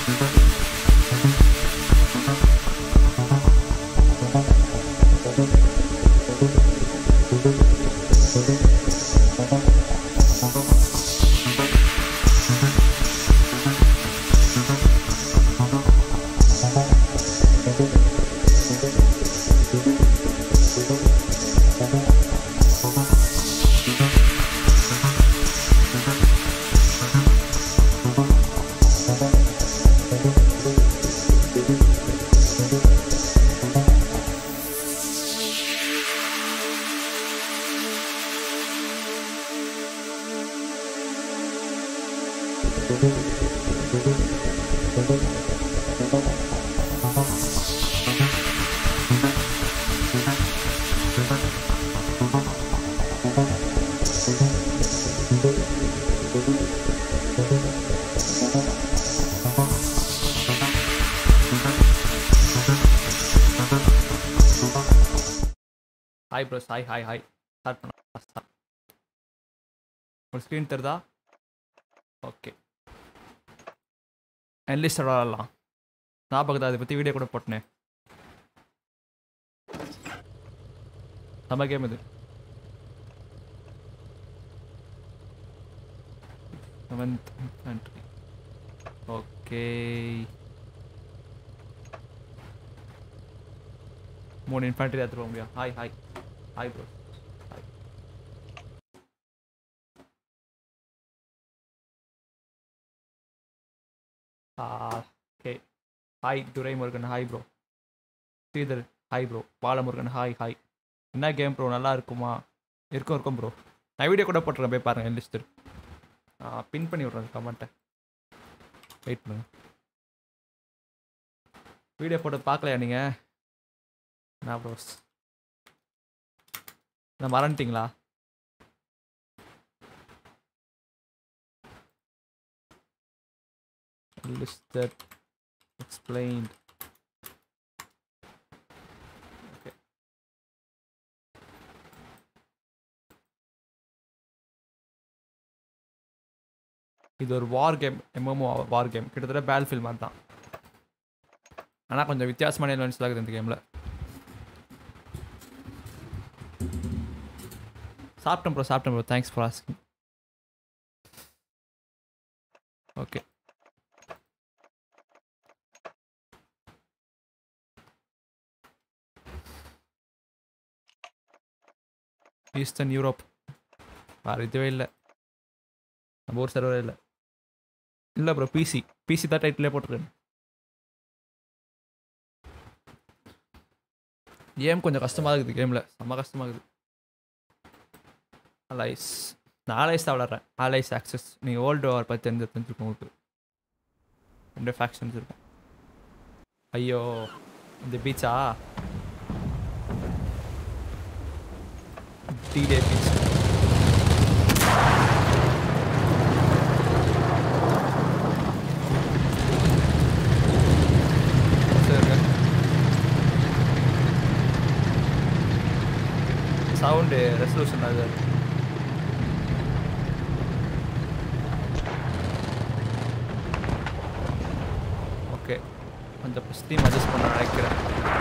Hi bros hi hi hi start பண்ண start. ஒரு screen தெரிதா ஓகே என்லிஸ்ட் விளாடலாம் ஞாபகம் அதை பற்றி வீடியோ கூட போட்டனே நம்ம கேம் இது செவன்த் இன்ஃபேண்ட்ரி ஓகே மூணு இன்ஃபேண்ட்ரி எடுத்துட்டு போக முடியும் hi hi hi bro hi okay hi Duraimurugan hi bro Sridhar hi bro Balamurugan hi hi என்ன கேம் ப்ரோ நல்லா இருக்குமா இருக்கும் இருக்கும் ப்ரோ நான் வீடியோ கூட போட்டுறேன் போய் பாருங்கள் லிஸ்ட் பின் பண்ணி விட்றேன் கமெண்ட்டை வெயிட் பண்ணுங்க வீடியோ போட்டு பார்க்கலையா நீங்கள் என்ன ப்ரோஸ் நான் மறந்துட்டீங்களா listed explained okay இது ஒரு war game MMO war game கிட்டத்தட்ட பேல் ஃபில் மாதிரி தான் ஆனால் கொஞ்சம் வித்தியாசமான எலிமெண்ட்ஸ் இருக்குது இந்த கேமில் சாப்பிட்டேன் ப்ரோ சாப்பிட்டேன் bro thanks for asking okay eastern Europe வேறு இதுவே இல்லை நம்ம ஊர் சர்வரே இல்லை இல்லை ப்ரோ பிசி பிசி தான் டைட்டிலே போட்டிருக்கேன் கேம் கொஞ்சம் கஷ்டமாக இருக்குது கேமில் செம்ம கஷ்டமாக இருக்குது அலைஸ் நான் அலைஸ் தான் விளாட்றேன் அலைஸ் ஆக்சஸ் நீங்கள் ஓல்டு வார் பற்றி தெரிஞ்சு தெரிஞ்சுருக்கோம் உங்களுக்கு ரெண்டு ஃபேக்ஷன்ஸ் இருக்கும் ஐயோ இந்த பீச்சா டீடே பீச் சவுண்டு ரெசல்யூஷன் அது ஓகே கொஞ்சம் ஸ்டீம் அட்ஜஸ்ட் பண்ண நினைக்கிறேன்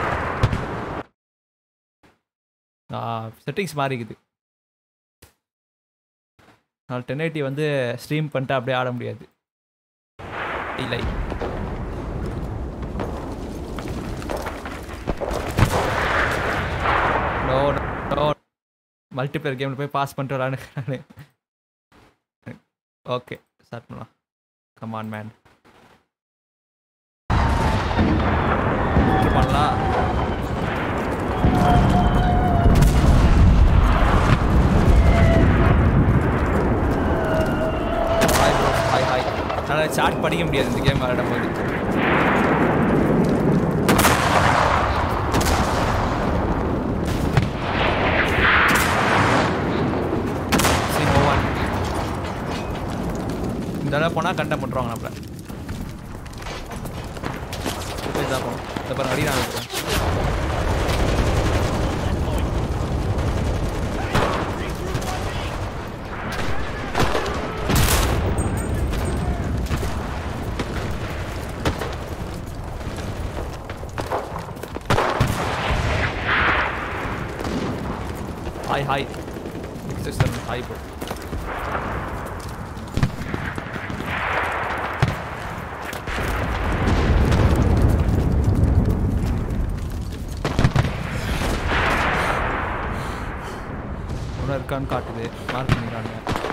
செட்டிங்ஸ் மாறிக்குது நான் டென் எயிட்டி வந்து ஸ்ட்ரீம் பண்ணிட்டு அப்படியே ஆட முடியாது இல்லை நோ நோ மல்டிப்ளேயர் கேமில் போய் பாஸ் பண்ணிட்டு விளாண்டு ஓகே ஸ்டார்ட் பண்ணலாம் கமான் மேன் பண்ணலாம் ஹாய் ப்ரோ ஹாய் ஹாய் என்னால் சாட் படிக்க முடியாது இந்த கேம் விளையாடும் போது சரி, move on. இந்த தடவை போனால் கண்டம் பண்ணுறாங்க நம்மள இதான் போகணும் இந்த பாருங்க அடி நான் இருக்கேன் hi hi sister hi bro ஒன்றும் இருக்கான்னு காட்டுது மார்க் பண்ணிடுறாங்க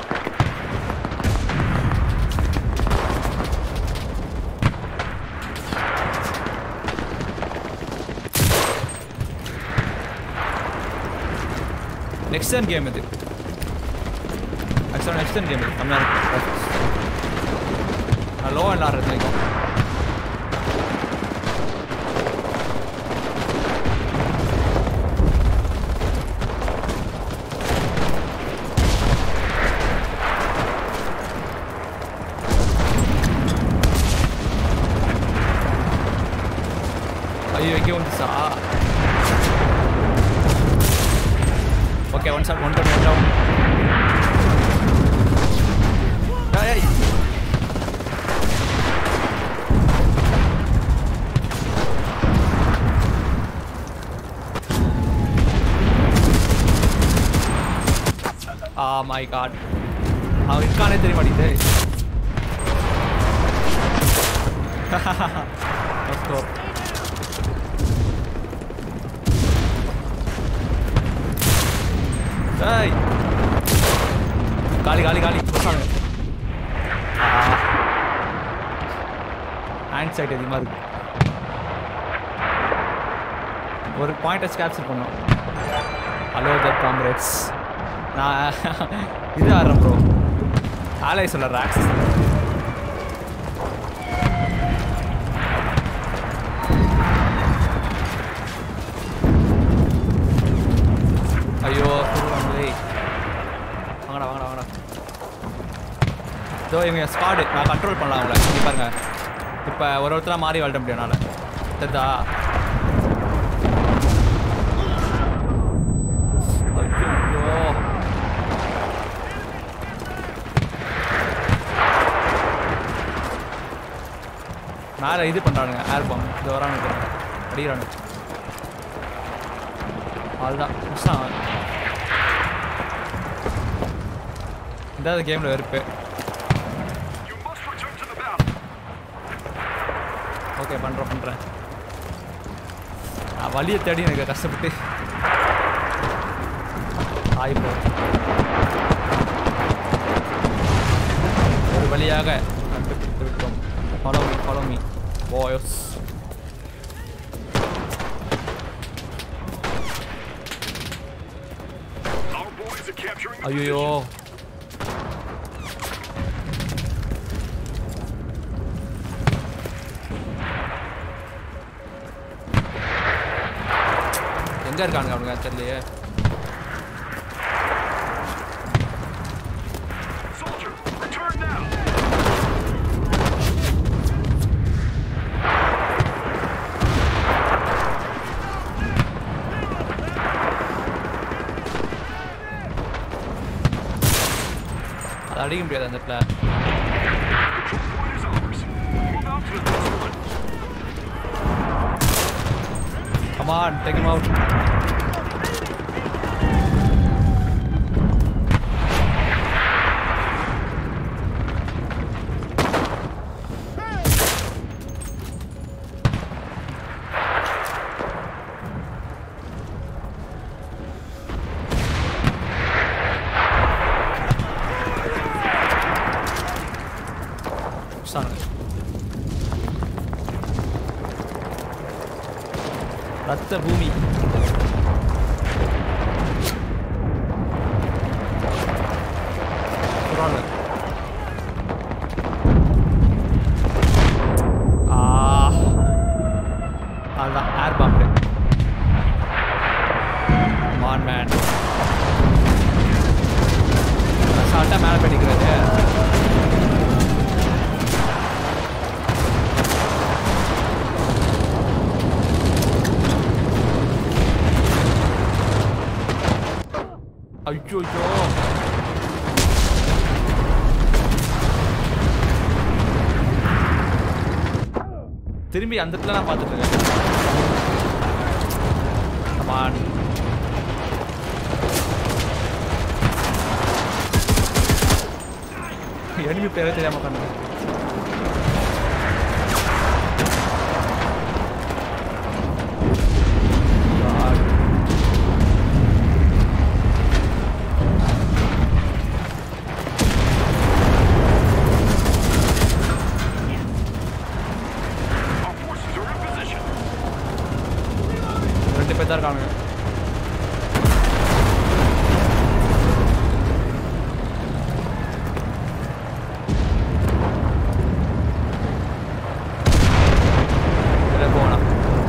நெக்ஸ்ட் டர்ன் கேம் இது ஆக்சுவலாக நெக்ஸ்ட் டர்ன் கேம் இது கம்மியாக நான் லோ அண்ட் ஆடுறது வரைக்கும் ஐயோ இங்கே வந்துச்சா okay one shot one down one down ஏய் ஆ மை காட் அவன் இருக்கானே தெரிய மாட்டேங்குது Let's go. ஏய் காலி காலி காலி புடிச்சாங்க. ஆ ஹேண்ட் சைட் அதிகமாக இருக்கு ஒரு பாயிண்ட்டை கேப்சர் பண்ணோம் ஹலோ த காம்ரேட்ஸ் நான் இது ஆடுறேன் ப்ரோ ஆலை சொல்ல ஆக்சஸ் ஐயோ சொல்லுவாங்களே வாங்கடா வாங்கடா வாங்கடா இதோ இவங்க ஸ்குவாடு நான் கண்ட்ரோல் பண்ணலாம் அவங்கள இங்க பாருங்க இப்போ ஒரு ஒருத்தராக மாறி விளாட முடியும் என்னால் தெரிதா ஐயோ மேலே இது பண்ணுறானுங்க ஏர் பாம் இது வரானுங்க அடிக்கிறானுங்க அதுதான் முடிச்சான் இந்த கேமில் வெறுப்பு You must return to the battle. Okay பண்ணுறேன் பண்ணுறேன் நான் வழியை தேடி எனக்கு கஷ்டப்பட்டு ஆய் ப்ரோ ஒரு வழியாக கண்டுபிடித்து விட்டோம் follow me follow me boys Our boys are capturing the ஐயோ எங்க இருக்கானுங்க அவனுங்க தெரியலையே position. Soldier, return now. அதை அடிக்க முடியாது அந்த இடத்துல Control point is ours. Move out to the next one. Come on take him out சாங்க ரத்த பூமி குரான் ஆ அதுதான் ஏர் பம்ப் மான் மேன் அசால்ட்டாக மேலே படிக்கிறது ஐயோ ஐயோ திரும்பி அந்த இடத்துல நான் பார்த்துட்டு இருக்கேன் கமான் எனிமி பேரே தெரியாம உட்காந்து Our forces are in position. ரெண்டு பேர் தான் இருக்காங்க வெளில போகலாம்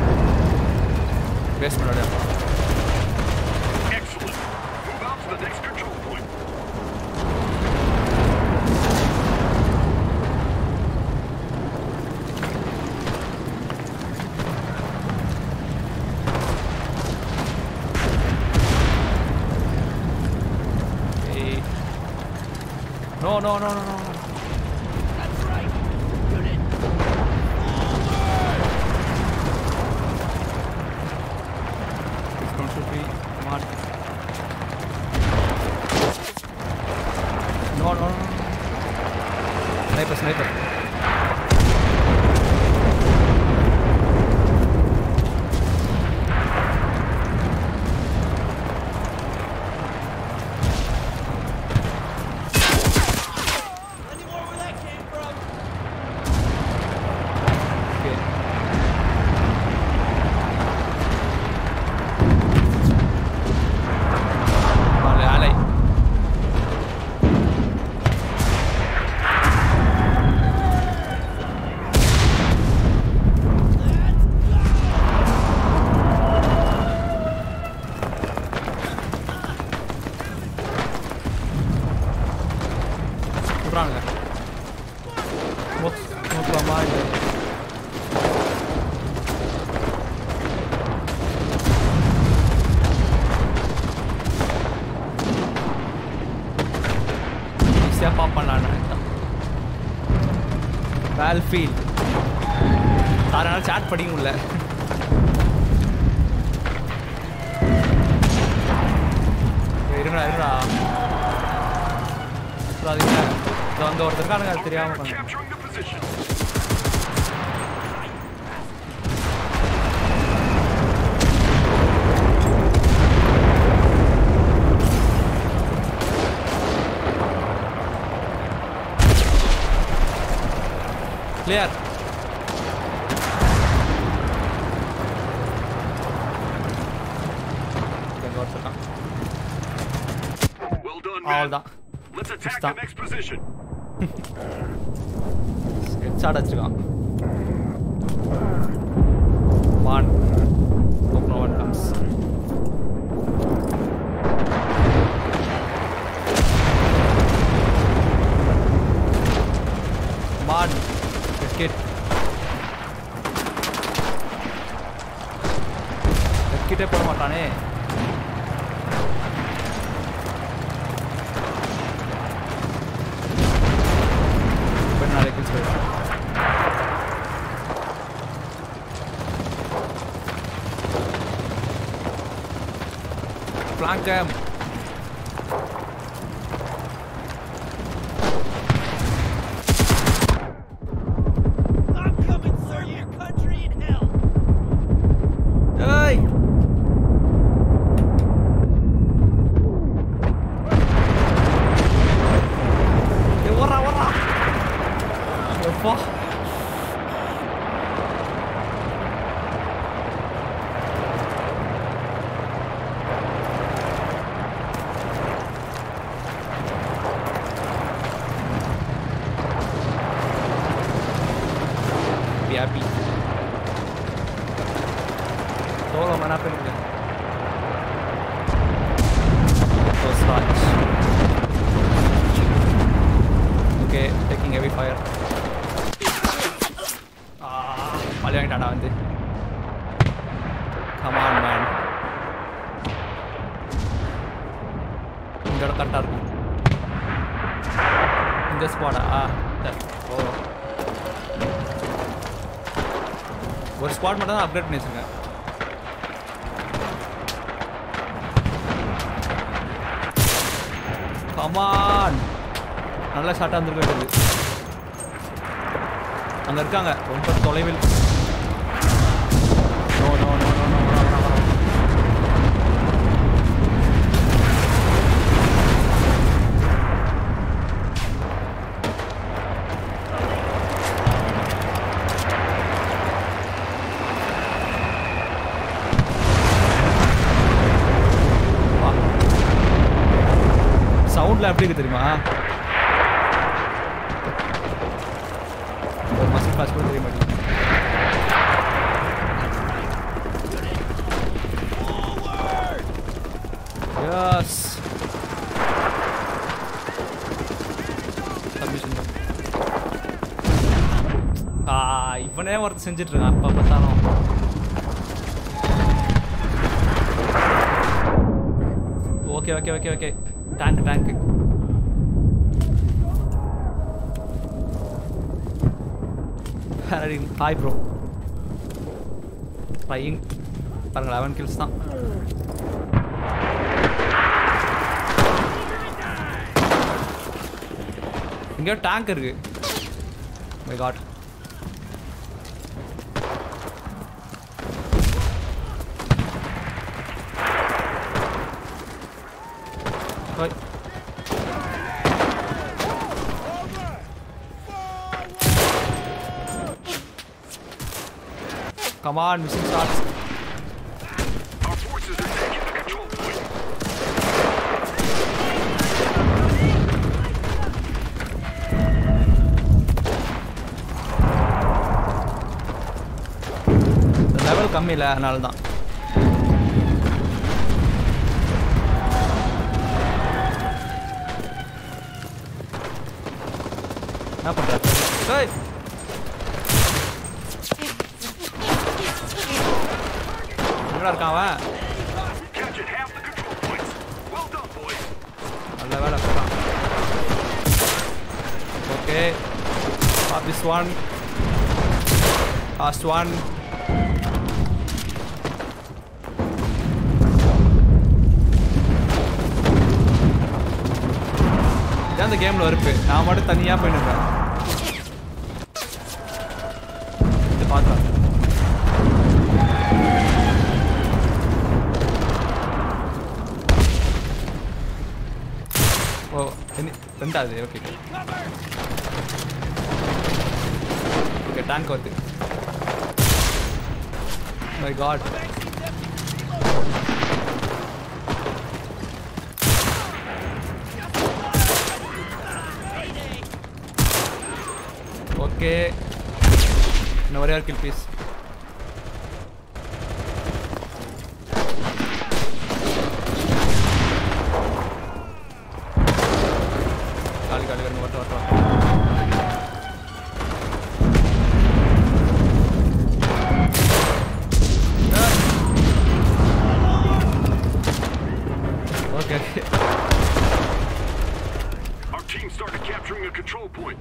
பேஸ் பண்ணாடியா Excellent. Move out to the next control point. Hey. No, no, no, no, no. no. That's right. Unit. It's going to be Mark. No, no, no. no. Sniper, sniper. Any more where that came from? Okay. Vale, alay. விட்றாங்க smoke ஸ்மோக்லாமா இல்லை ஈஸியாக pop பண்ணலான்னு வேல்ஃபீல் அதனால் chat படிக்க முடியல ஏய், இருங்கடா இருங்கடா அதுங்க இது வந்து ஒருத்தர் இருக்கானுங்க அது தெரியாம They're பண்ணு. capturing the position. கிளியர் ஒருத்தர் Well done, men. அவ்வளோதான் Let's attack Stop. the next position. Headshot வச்சிருக்கான் ஒன் ஓப்பன் ஒன் கம்ஸ் மான் கிட் கிட்டே போட மாட்டானே இப்போ நாளைக்கு சொல்லுவேன் Flank him. I'm coming, sir. Your country in hell. Hey! ஏய், ஓடுறா, ஓடுறா. எப்பா. Be happy. Solo mana penuh First touch. Okay, taking heavy fire. Ah, பழி வாங்கிட்டாடா வந்து கமான் மேன் இந்த இடம் கரெக்டாக இருக்கும் இந்த ஸ்பாடா ஓ ஒரு ஸ்பாட் மட்டும் தான் அப்கிரேட் பண்ணி வச்சிருக்கேன் கமான் நல்ல ஷாட்டாக இருந்திருக்க வேண்டியது அங்கே இருக்காங்க ரொம்ப தொலைவில் no no no no no no no சவுண்ட்ல எப்படி இருக்கு தெரியுமா ஒரு மசில் பாஸ் கூட தெரிய மாட்டேங்குது எஸ் சப்மிஷன் ஆ இவனே ஒருத்தர் செஞ்சுட்டு இருக்கான் அப்போ பார்த்தாலும் okay okay okay okay tank tank hi bro trying பாருங்க லெவன் கில்ஸ் தான் இங்கே டேங்க் இருக்கு my god Oi. Come on, missing shots. Our forces are taking the control point. Level கம்மி இல்லை அதனால தான் என்ன பண்ற டேய் எங்கடா இருக்கான் அவன் Captured half the control points. Well done, boys. நல்ல வேலை போகிறான் okay this one last one இதான் இந்த கேமில் இருப்பு நான் மட்டும் தனியாக போயிட்டு இது பார்த்தா ஓ ரெண்டு- ரெண்டாவது ஓகே ஓகே டேங்க் வருது மை காட் ஓகே இன்னும் ஒரே ஒரு கில் ப்ளீஸ் காலி காலி வருங்க வரட்டும் வரட்டும் okay Our team started capturing a control point.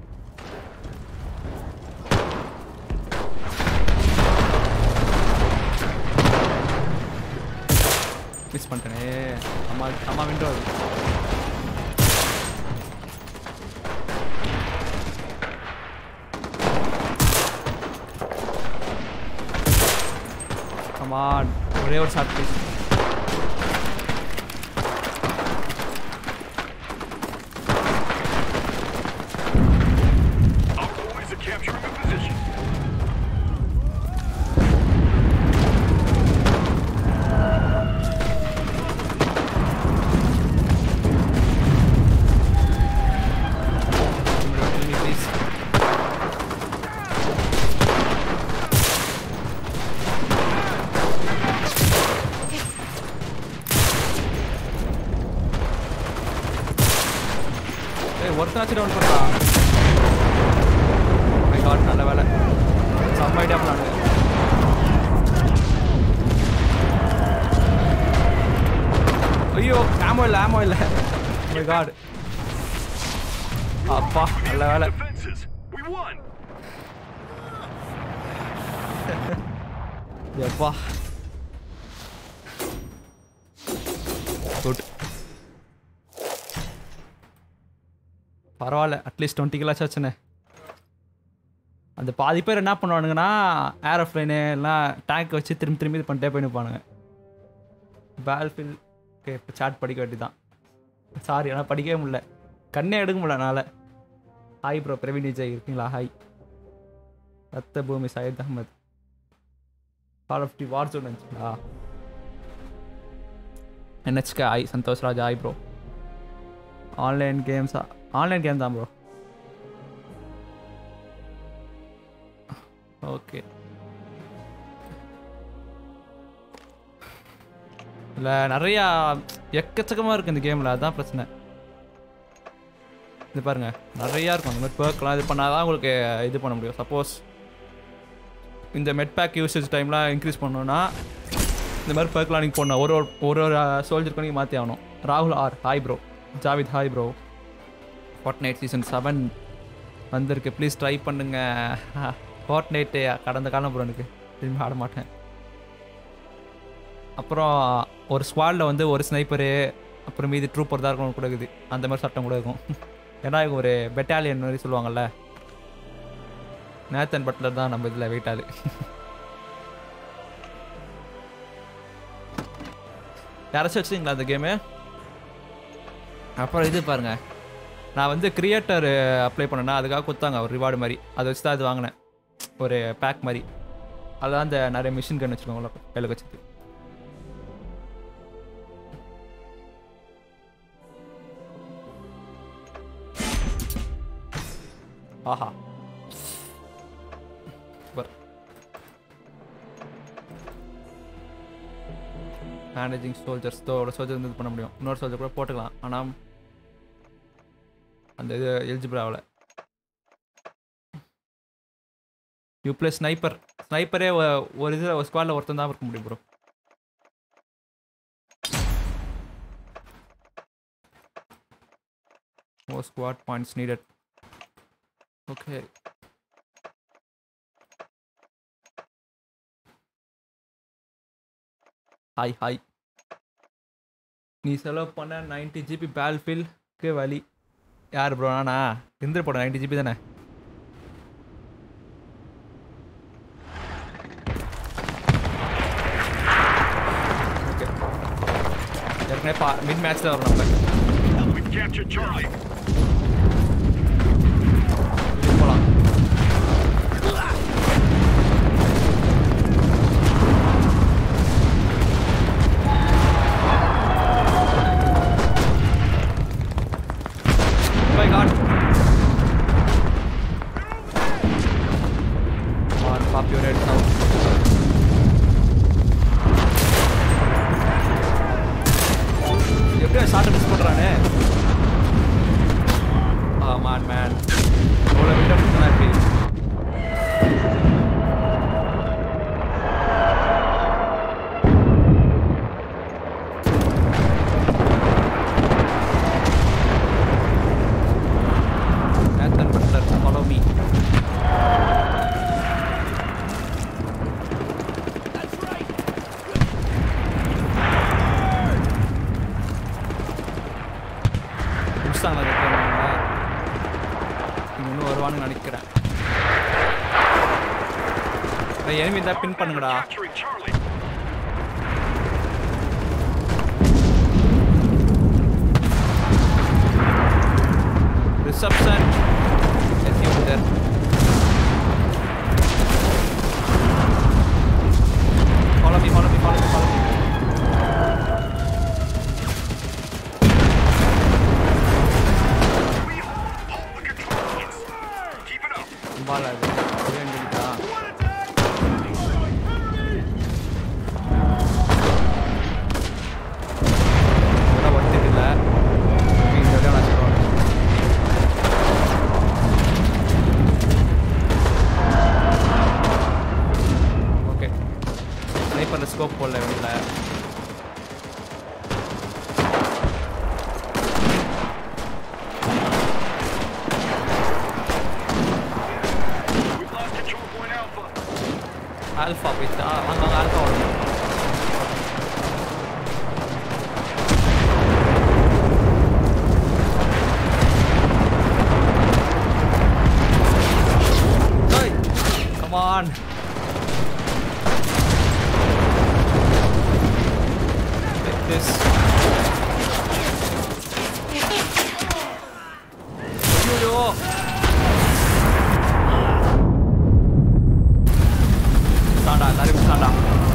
Miss பண்ணிட்டேனே அம்மா அம்மா விண்டோ அது கமான் ஒரே ஒரு shot please Our boys are capturing a position. Please ஏய் ஒருத்தனாச்சும் டவுன் பண்ணா மை காட் நல்ல வேலை செம்ம ஐடியா பண்ணாங்க ஐயோ ஆமோ இல்லை ஆமோ இல்லை மை காட் அப்பா நல்ல வேலை Defenses. We won. எப்பா குட் பரவாயில்ல அட்லீஸ்ட் டுவெண்ட்டி கிலாஸ் ஆச்சுண்ணே அந்த பாதி பேர் என்ன பண்ணுவானுங்கன்னா ஏரோப்ளைனு எல்லாம் டேங்க் வச்சு திரும்பி திரும்பி இது பண்ணிட்டே போய் நிற்பானுங்க பேல்ஃபில் ஓகே இப்போ சாட் படிக்க வேண்டியதான் சாரி ஆனால் படிக்கவே முடியல கண்ணே எடுக்க முடியல என்னால் ஹாய் ப்ரோ பிரவீன் விஜய் இருக்கீங்களா ஹாய் ரத்த பூமி Syed Ahmed Call of Duty Warzone நினச்சிங்களா NHK hi Santhosh Raj hi bro online கேம்ஸா ஆன்லைன் கேம் தான் ப்ரோ ஓகே இல்லை நிறையா எக்கச்சக்கமாக இருக்குது இந்த கேமில் அதுதான் பிரச்சனை இது பாருங்க நிறையா இருக்கும் அந்த மாதிரி பேர்க்கெலாம் இது பண்ணால் தான் உங்களுக்கு இது பண்ண முடியும் சப்போஸ் இந்த மெட் பேக் யூசேஜ் டைம்லாம் இன்க்ரீஸ் பண்ணோன்னா இந்த மாதிரி பேர்க்கெலாம் நீங்கள் போடணும் ஒரு ஒரு ஒரு ஒரு சோல்ஜருக்கு நீங்கள் மாற்றி ஆகணும் ராகுல் R hi bro Javid hi bro Fortnite season seven வந்திருக்கு ப்ளீஸ் ட்ரை பண்ணுங்க ஃபார்ட் நைட்டு கடந்த காலம் ப்ரோ எனக்கு திரும்பி ஆட மாட்டேன் அப்புறம் ஒரு ஸ்குவாடில் வந்து ஒரு ஸ்னைப்பரு அப்புறம் மீதி ட்ரூப்பர் தான் இருக்கணும் கூட இருக்குது அந்த மாதிரி சட்டம் கூட இருக்கும் ஏன்னா இவங்க ஒரு பெட்டாலியன் மாதிரி சொல்லுவாங்கல்ல நேத்தன் பட்லர் தான் நம்ம இதில் வெயிட் ஆளு யாராச்சும் வச்சுங்களா அந்த கேமு அப்புறம் இது பாருங்க நான் வந்து கிரியேட்டர் அப்ளை பண்ணேன்னா அதுக்காக கொடுத்தாங்க ஒரு ரிவார்டு மாதிரி அதை வச்சு தான் அது வாங்கினேன் ஒரு பேக் மாதிரி அதுதான் அந்த நிறைய மிஷின் கன் வச்சுருக்கோங்களா கையில் வச்சது ஆஹா சூப்பர் மேனேஜிங் சோல்ஜர்ஸ் தோட சோல்ஜர் வந்து இது பண்ண முடியும் இன்னொரு சோல்ஜர் கூட போட்டுக்கலாம் ஆனால் அந்த இது எலிஜிபிள் ஆகல யூ ப்ளே ஸ்னைப்பர் ஸ்னைப்பரே ஒரு இதில் ஒரு ஸ்குவாடில் ஒருத்தன் தான் இருக்க முடியும் bro more squad points needed okay hi hi நீ செலவு பண்ண நைன்டி ஜிபி பேல்ஃபில்க்கு வழி யார் ப்ரோ நானா இந்திர போட நைன்டி ஜிபி தானே ஓகே ஏற்கனவே பா மிட் மேட்ச்சில் வரும் நம்ம We've captured Charlie. போகலாம் my god. Come on, pop your head now. எப்படியா ஷார்ட் மிஸ் பண்றானே ஆ மேன் மேன் எவ்வளோ விட்ட தான் இருக்கு Nathan Butler, follow me. That's right. முடிச்சாங்களா இருக்கிறவங்க இன்னும் வருவான்னு நினைக்கிறேன் எனிமி தான் பின் பண்ணுங்கடா Capturing Charlie. reception let's see over there follow me follow me follow me follow me We hold all the control points. Keep it up. பால் அது ஒரே அடிக்குதா இதெல்லாம் ஒர்த்துட்டு இல்லை இந்த இடம் நான் சொல்லுவேன் ஓகே ஸ்னைப்பரில் ஸ்கோப் போடல வெளியில் We've lost control point Alpha. Alpha போயிட்டா வாங்க வாங்க ஆல்ஃபா ஓடணும் கமான் this ஐயோ தாண்டா எல்லாரும் தாண்டா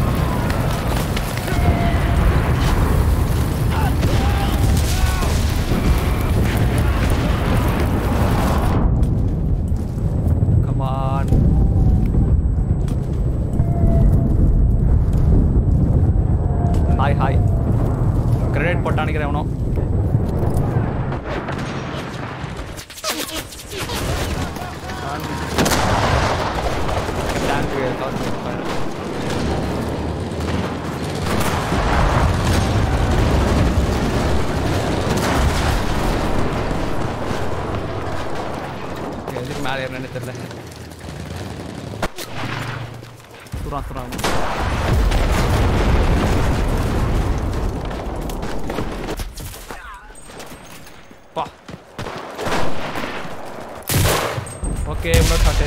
Come on. Hi hi credit போட்டான் நினைக்கிறேன் அவனும் டேங்க் கவர் பண்ணிருப்பாரு எதுக்கு மேலே ஏறணும்னு தெரியல சுறான் சுறான் பா ஓகே இன்னொரு shot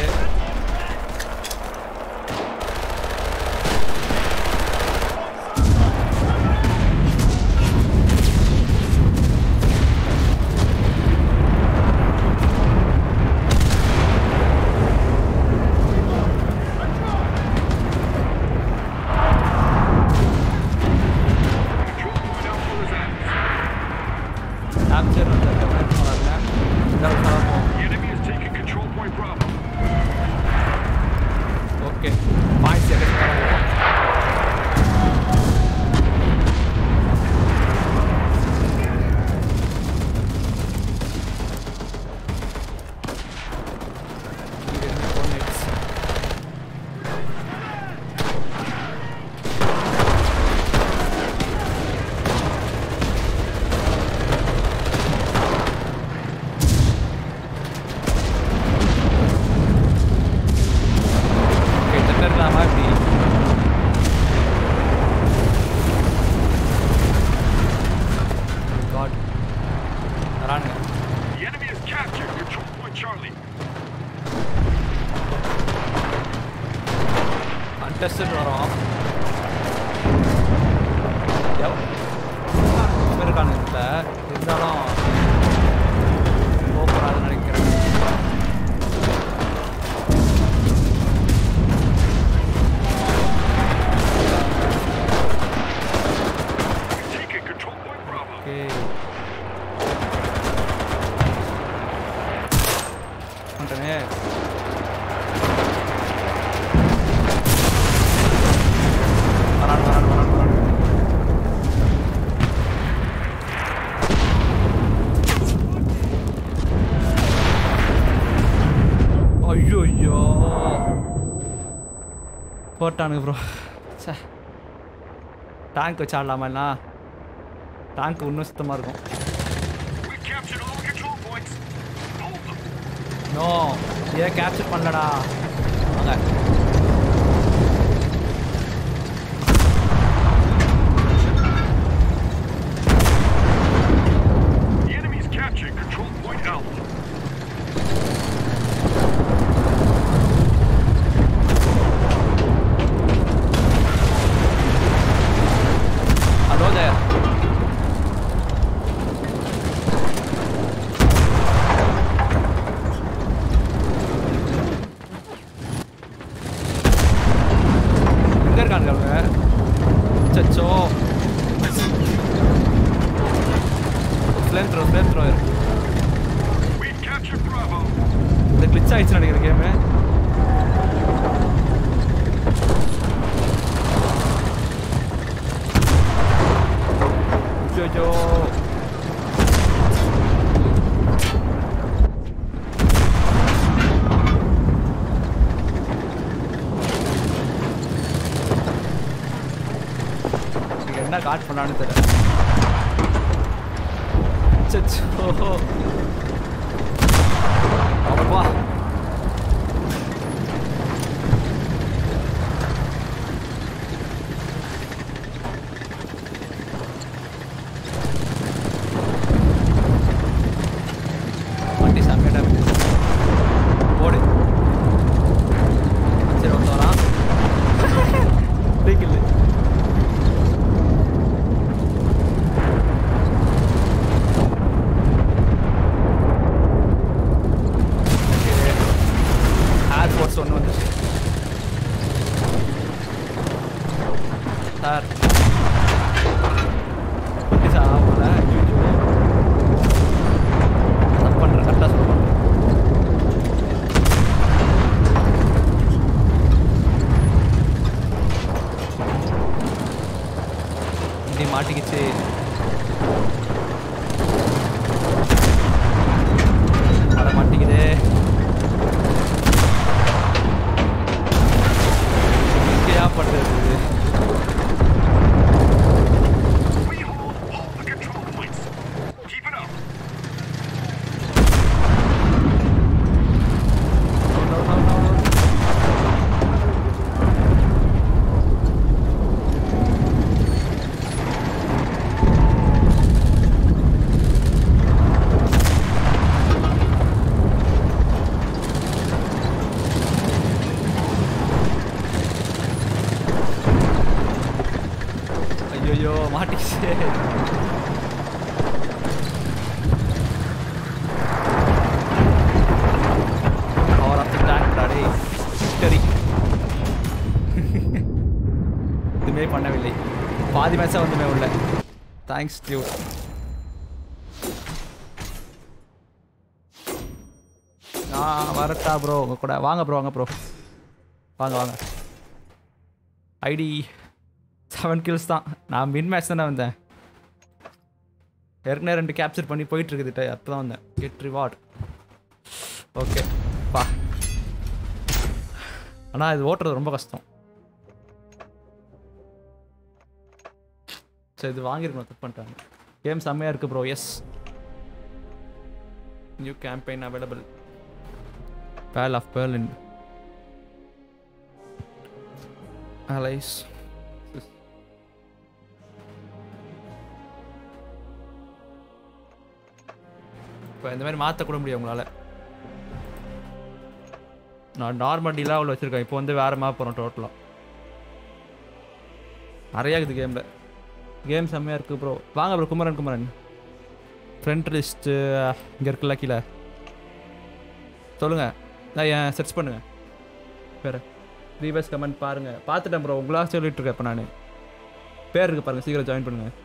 Control point out for his ass. Capture வந்து வராங்க The enemy is taking control point Bravo. Okay points எங்கே ஓகே தட்டர்லாமா இப்படி காட் வரானுங்க The enemy has captured control point Charlie. Untested வரோம் எவ்வளோ இருக்கானு இல்லை இருந்தாலும் போகக்கூடாதுன்னு நினைக்கிறேன் We've taken control point Bravo. Okay வந்துட்டனே வரான் வரான் வரான் வரான் ஐயோ ஐயோ போட்டானுங்க ப்ரோ சே டேங்க் வச்சு ஆடலாமா டேங்க் இன்னும் சுத்தமாக இருக்கும் We captured all control points. Hold them. No ஏன் கேப்சர் பண்ணலடா வாங்க The enemy's captured control point Alpha. Hello there எங்க இருக்கானுங்க அவங்க சச்சோ flame throw flame throw We've captured Bravo. இந்த கிளிச் ஆயிடுச்சு நினைக்கிறேன் கேமு ஜோஜோ இங்க என்ன காட் பண்ணான்னு தெரியல சச்சோ அப்பா வண்டி செம்மையா damage. போடு சரி சார் சார் ஆகல தப்பு பண்ணுறேன் கரெக்டாக சொல்லுவேன் இப்படி மாட்டிக்கிச்சு அட மாட்டிக்குதே எங்கேயா பண்றது We hold all the control points. Keep it up. No, no, no, no. ஐயோ மாட்டிக்கிச்சு பவர் ஆஃப் த டேங்க் டாடே விக்டரி இதுமே பண்ணவில்லை பாதி மேட்சாக வந்துமே உள்ள தேங்க்ஸ் டியூ நான் வரட்டா ப்ரோ உங்க கூட வாங்க ப்ரோ வாங்க ப்ரோ வாங்க வாங்க ஐடி செவன் கில்ஸ் தான் நான் மின் மேட்ச் தானே வந்தேன் ஏற்கனவே ரெண்டு கேப்சர் பண்ணி போயிட்டு இருக்குது அப்போ தான் வந்தேன் கெட் ரிவார்ட் ஓகே பா ஆனால் இது ஓட்டுறது ரொம்ப கஷ்டம் சரி இது வாங்கிருக்கணும் தப்பு பண்ணிட்டாங்க கேம் செம்மையாக இருக்குது bro yes new campaign available battle of Berlin allies இப்போ இந்த மாதிரி மாற்றக்கூட முடியும் உங்களால் நான் நார்மல் டீலாக அவ்வளோ வச்சுருக்கேன் இப்போ வந்து வேறு மேப் போகிறோம் டோட்டலாக நிறையா இருக்குது கேமில் கேம் செம்மையாக இருக்குது ப்ரோ வாங்க bro Kumaran Kumaran friend list இங்கே இருக்குல்ல கீழே சொல்லுங்கள் நான் ஏன் சர்ச் பண்ணுங்க பேர் ப்ரீவியஸ் கமெண்ட் பாருங்கள் பார்த்துட்டேன் ப்ரோ உங்களா சொல்லிட்டு இருக்கேன் இப்போ நான் பேர் இருக்கு பாருங்கள் சீக்கிரம் ஜாயின் பண்ணுங்கள்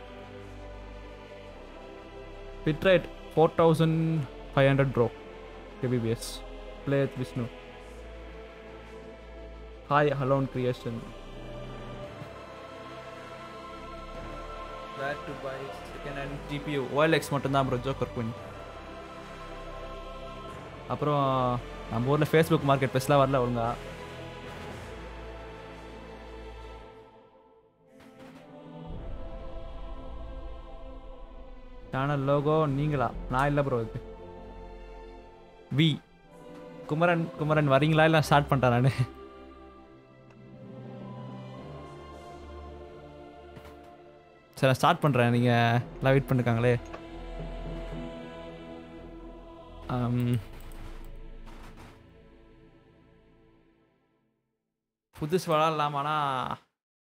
bitrate four thousand five hundred bro kbps play Vishnu hi ஹலோன் creation where to buy second hand GPU OLX மட்டும்தான் ப்ரோ ஜோக்கர் குயின் அப்புறம் நம்ம ஊரில் ஃபேஸ்புக் மார்க்கெட் பெஸ்ட்லாம் வரல ஒழுங்கா சேனல் லோகோ நீங்களா நான் இல்லை ப்ரோ இது வி குமரன் குமரன் வரீங்களா இல்லை ஸ்டார்ட் பண்ணிட்டேன் நான் சரி நான் ஸ்டார்ட் பண்ணுறேன் நீங்கள் எல்லாம் வெயிட் பண்ணிருக்காங்களே ஆம். புதுசு விளாட்லாம் ஆனால்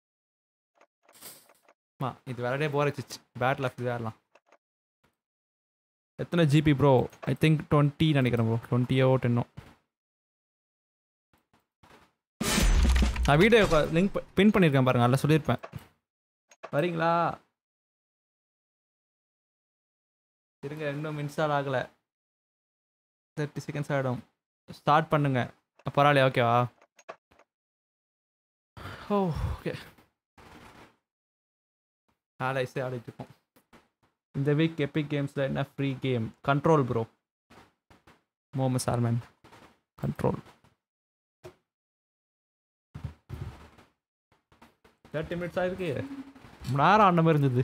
ஆமா இது விளையாடே போர் வச்சிச்சு பேட்டில் ஆஃப் விளையாடலாம் எத்தனை GB bro I think twenty நினைக்கிறேன் ப்ரோ டுவெண்ட்டியோ டென்னோ நான் வீடியோ லிங்க் பின் பண்ணியிருக்கேன் பாருங்க அதில் சொல்லியிருப்பேன் வரீங்களா இருங்க இன்னும் இன்ஸ்டால் ஆகலை தேர்ட்டி செகண்ட்ஸ் ஆகிடும் ஸ்டார்ட் பண்ணுங்க பரவாயில்லையா ஓகேவா ஓ ஓகே ஆலைஸே ஆடிட்டு இருக்கோம் இந்த வீக் எபிக் கேம்ஸில் என்ன ஃப்ரீ கேம் கண்ட்ரோல் ப்ரோ மோமஸ் ஆர்மேன் கண்ட்ரோல் தேர்ட்டி மினிட்ஸ் ஆயிருக்கு ரொம்ப நேரம் ஆன மாதிரி இருந்தது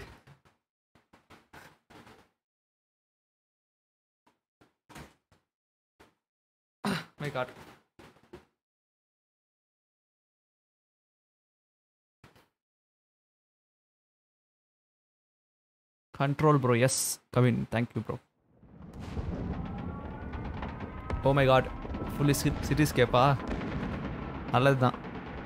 my god control bro yes Kavin thank you bro oh my god fully சிட்டிஸ்கேப்பா நல்லது தான்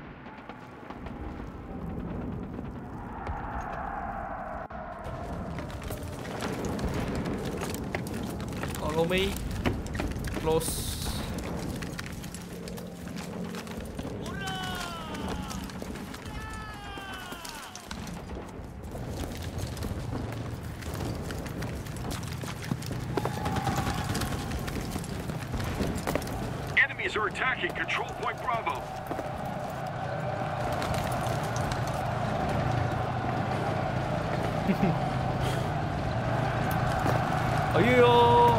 Follow me. Close. are attacking control point Bravo. ஐயோ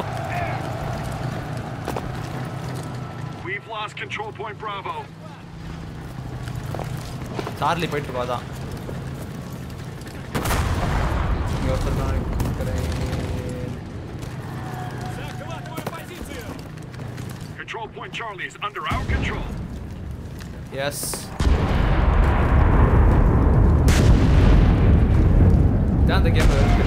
We've lost control point Bravo. Charlie போயிட்டு இருக்கோம் அதான் இங்க ஒருத்தர் நான் இருக்கிறேன் Захватываю позицию! Control point Charlie is under our control. Yes இதான் அந்த கேம் இருக்கு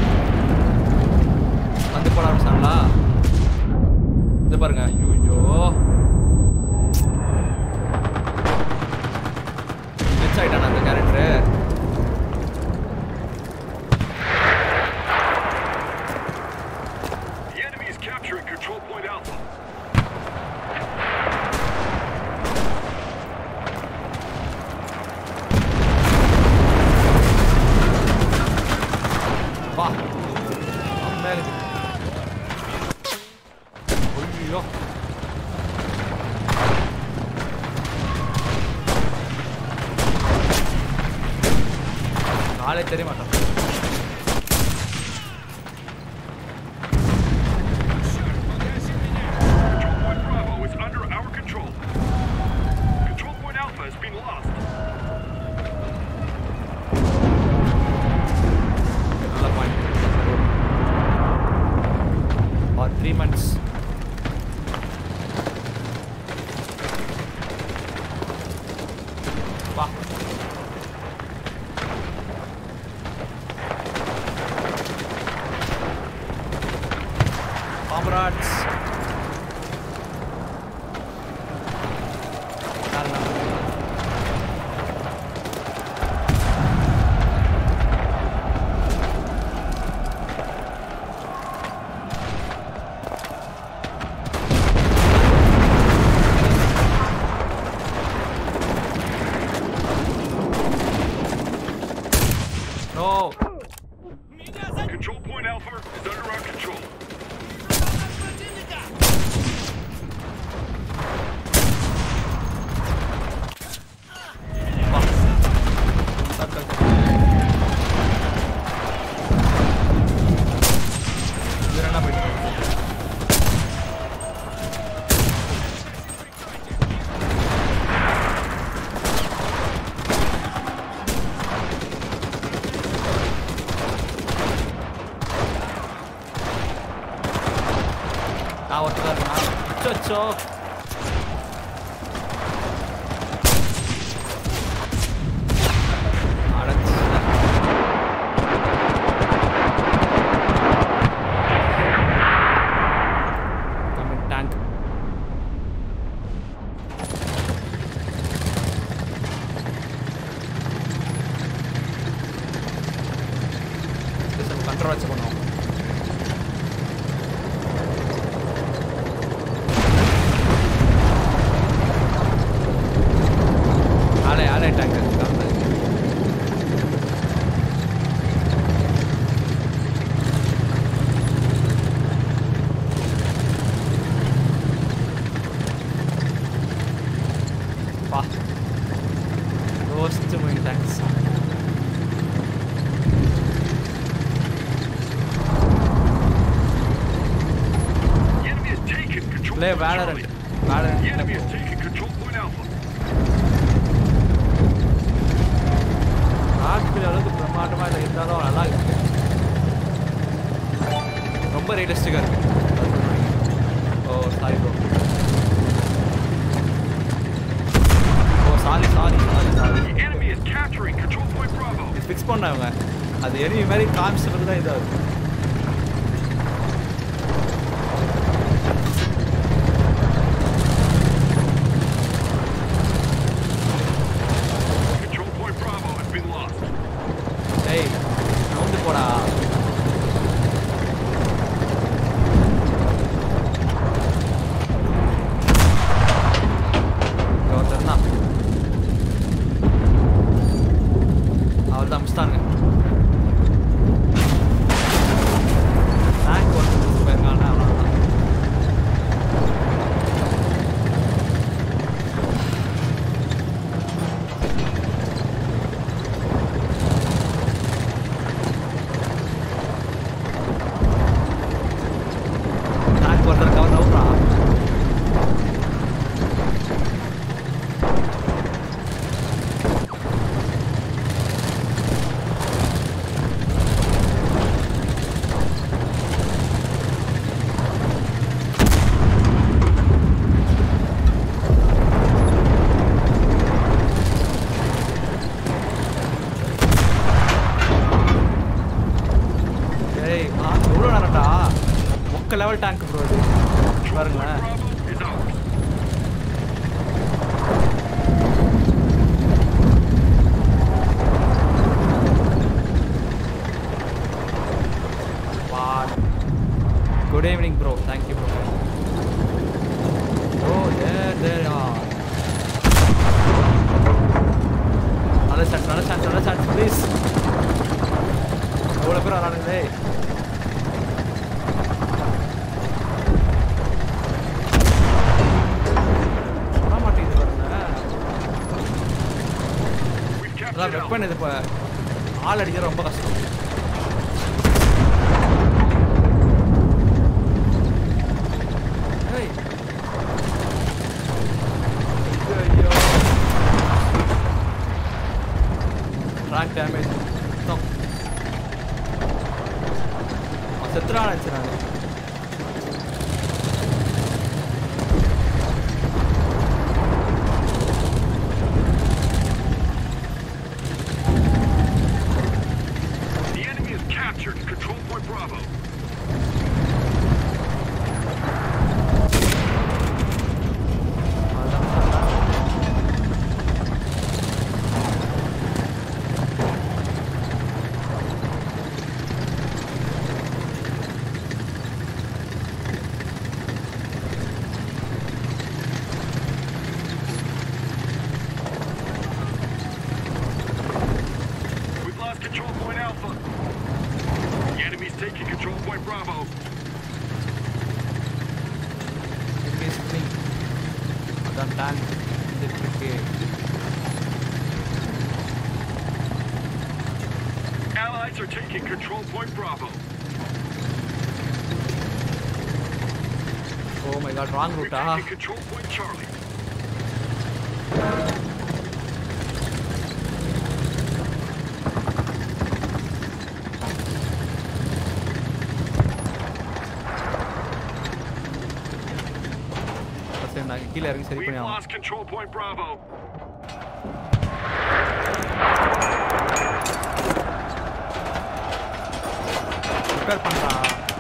வந்து போட ஆரம்பிச்சாங்களா இது பாருங்க ஐயோ மிஸ் ஆயிட்டான் அந்த character The enemy is capturing control point Alpha. வா மேலே ஐயோ காலே தெரிய மாட்டான் Control point Bravo is under our control. Control point Alpha has been lost. நல்ல பாயிண்ட் ஆர் த்ரீ மந்த்ஸ் வா comrades no Меня за... Control point Alpha is under our control. противника! வா that that இது என்ன போயிட்டு நான் ஒருத்தர் தான் இருக்கேன் அச்சோ அடச்சு கம்மிங் டேங்க் கண்ட்ரோல் வச்சு பண்ணுவோம் ஆளே ஆளே டேங்க் காமிச்சு வா roast moving thanks The enemy has taken control play point Valorant Charlie. The enemy has Valorant taken control point Alpha. ஆட்கள் அளவுக்கு பிரம்மாண்டமாக இல்லை இருந்தாலும் நல்லா இருக்கு ரொம்ப ரியலிஸ்டிக்காக இருக்கு oh sorry bro oh sorry sorry sorry sorry The enemy is capturing control point Bravo. இது ஃபிக்ஸ் பண்ணவங்க அது எரிவி மாதிரி காமிச்சது தான் இதாகுது Control point Bravo has been lost. டேய் நோந்து போடா இங்க ஒருத்தன் தான் அவள் தான் மிஸ்தானுங்க ஃபுவல் டேங்க் ப்ரோ இது பாருங்களேன் Bravo is ours. What good evening bro thank you bro oh there there are நல்ல சான்ஸ் நல்ல சான்ஸ் நல்ல சான்ஸ் ப்ளீஸ் எவ்வளோ பேர் வரானுங்களே வர மாட்டேங்குது பாருங்க We've captured அதான் Alpha. வெப்பன் இது இப்போ ஆள் அடிக்கிறது ரொம்ப கஷ்டம் ஏய். ஐயோ ட்ராக் டேமேஜ் மொத்தம் செத்துறான் நினச்சினாங்க The enemy has captured Control Point Bravo. We've lost Control Point Alpha. The enemy's taking Control Point Bravo. Basically அதான் டேங்க் இருக்கு Allies are taking Control Point Bravo. Oh my god wrong We've ரூட்டா taken Control Point Charlie. சரி நான் கீழே இறங்கி சரி We've பண்ணி ஆகணும் lost Control Point Bravo. Repair பண்ணுறா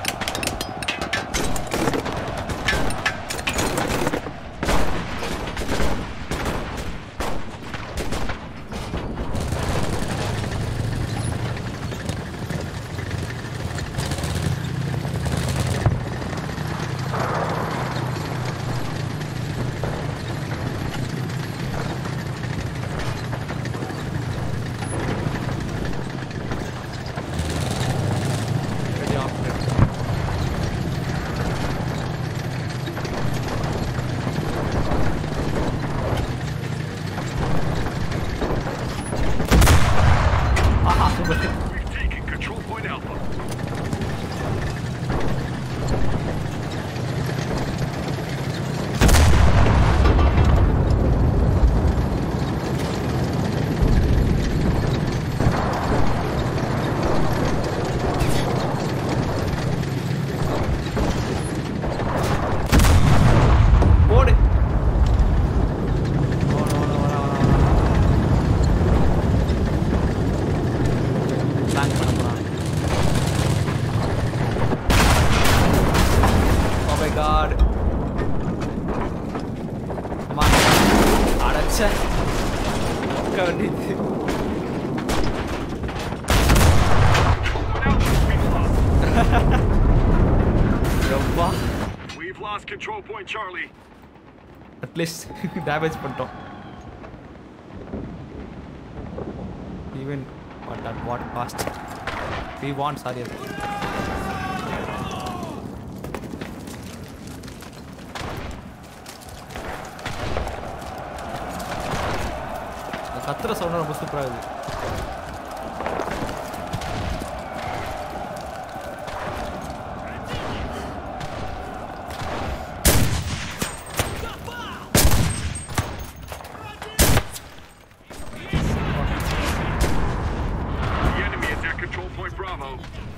ரெடி ஆப்ரேட் ஆஹா super We've taken Control Point Alpha. போடு No, no, no, வரா, வரா, வரா. Flank பண்ண போறான். Oh my god. Come on. அடச்சே. உட்க வேண்டியது. Control Point Alpha has been lost. யப்பா. We've lost Control Point Charlie. At least damage பண்ணிட்டோம் even but at what cost we want sorry அது அந்த கத்துற சவுண்ட் ரொம்ப சூப்பராக இருக்குது The enemy is at Control Point Bravo.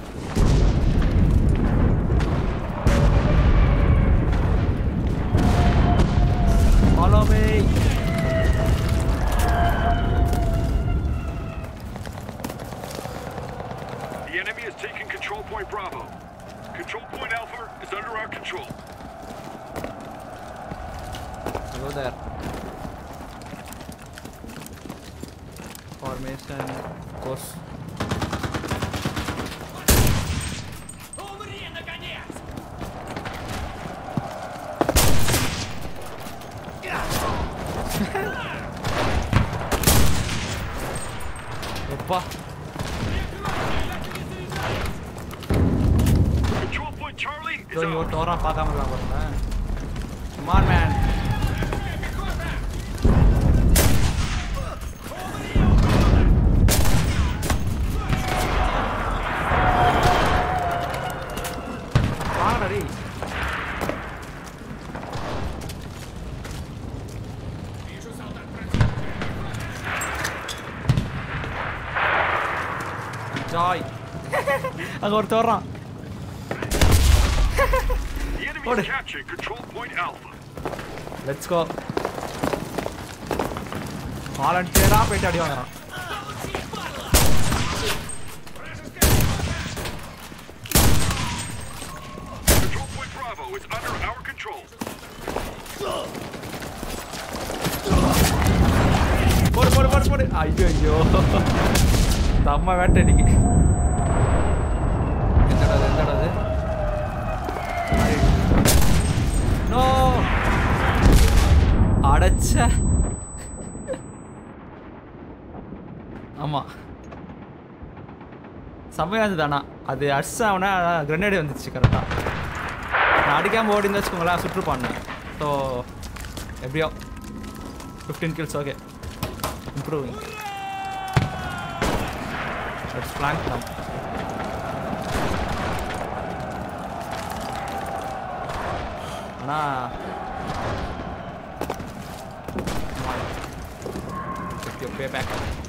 Follow me. The enemy is taking Control Point Bravo. Control point Alpha is under our control. Go there. Formation, course. Умри, наконец! எப்பா Control point Charlie is இதோ இங்க out. ஒருத்தன் வரான் பார்க்காம இருக்கான் பாருங்க மான் man வாங்கடா டேய் ஜாய் அங்க ஒருத்தன் வர்றான் The enemy Order. is capturing control point Alpha. Let's go வாலண்டியரா போயிட்டு அடி வாங்குறான் Control point Bravo is under our control. போடு போடு போடு போடு ஐயோ ஐயோ செம்ம வேட்டை இன்னைக்கு எந்தடா இது, எந்தடா நோ அடைச்ச ஆமா செம்மையா இருந்தது ஆனா அது அடிச்சா அவனா கிரனேடு வந்துச்சு கரெக்டாக நான் அடிக்காமல் ஓடி இருந்தா வச்சுக்கோங்களேன் சுற்றுப்பான்னு ஸோ எப்படியோ fifteen kills okay improving let's plan come ஆனா பே back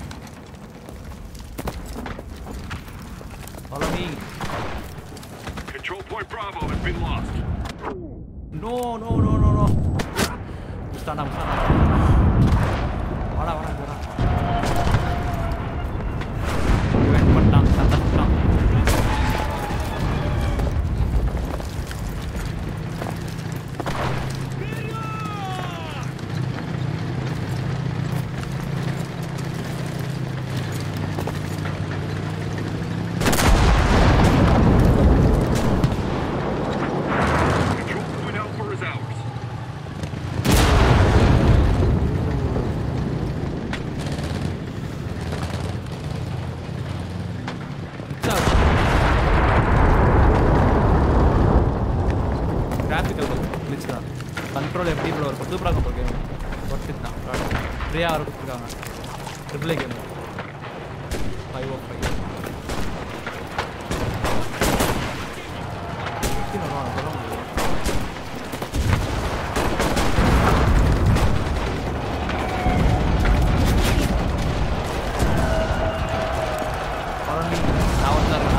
Follow me. Control point Bravo has been lost. No, no, no, no, no. Stand up, stand up. வாடா வாடா வாடா இவன் பண்ணிட்டான் சண்டை பண்ணிட்டான் Control point Alpha is ours. Graphical glitch தான் கண்ட்ரோல் எப்படி இவ்வளோ இருக்கும் சூப்பராக இருக்கும் கேம் ஒர்த்து தான் ஃப்ரீயாக வர கொடுத்துருக்காங்க triple game five oh five சொல்ல முடியும் பழனி நான் வந்தாருண்ணா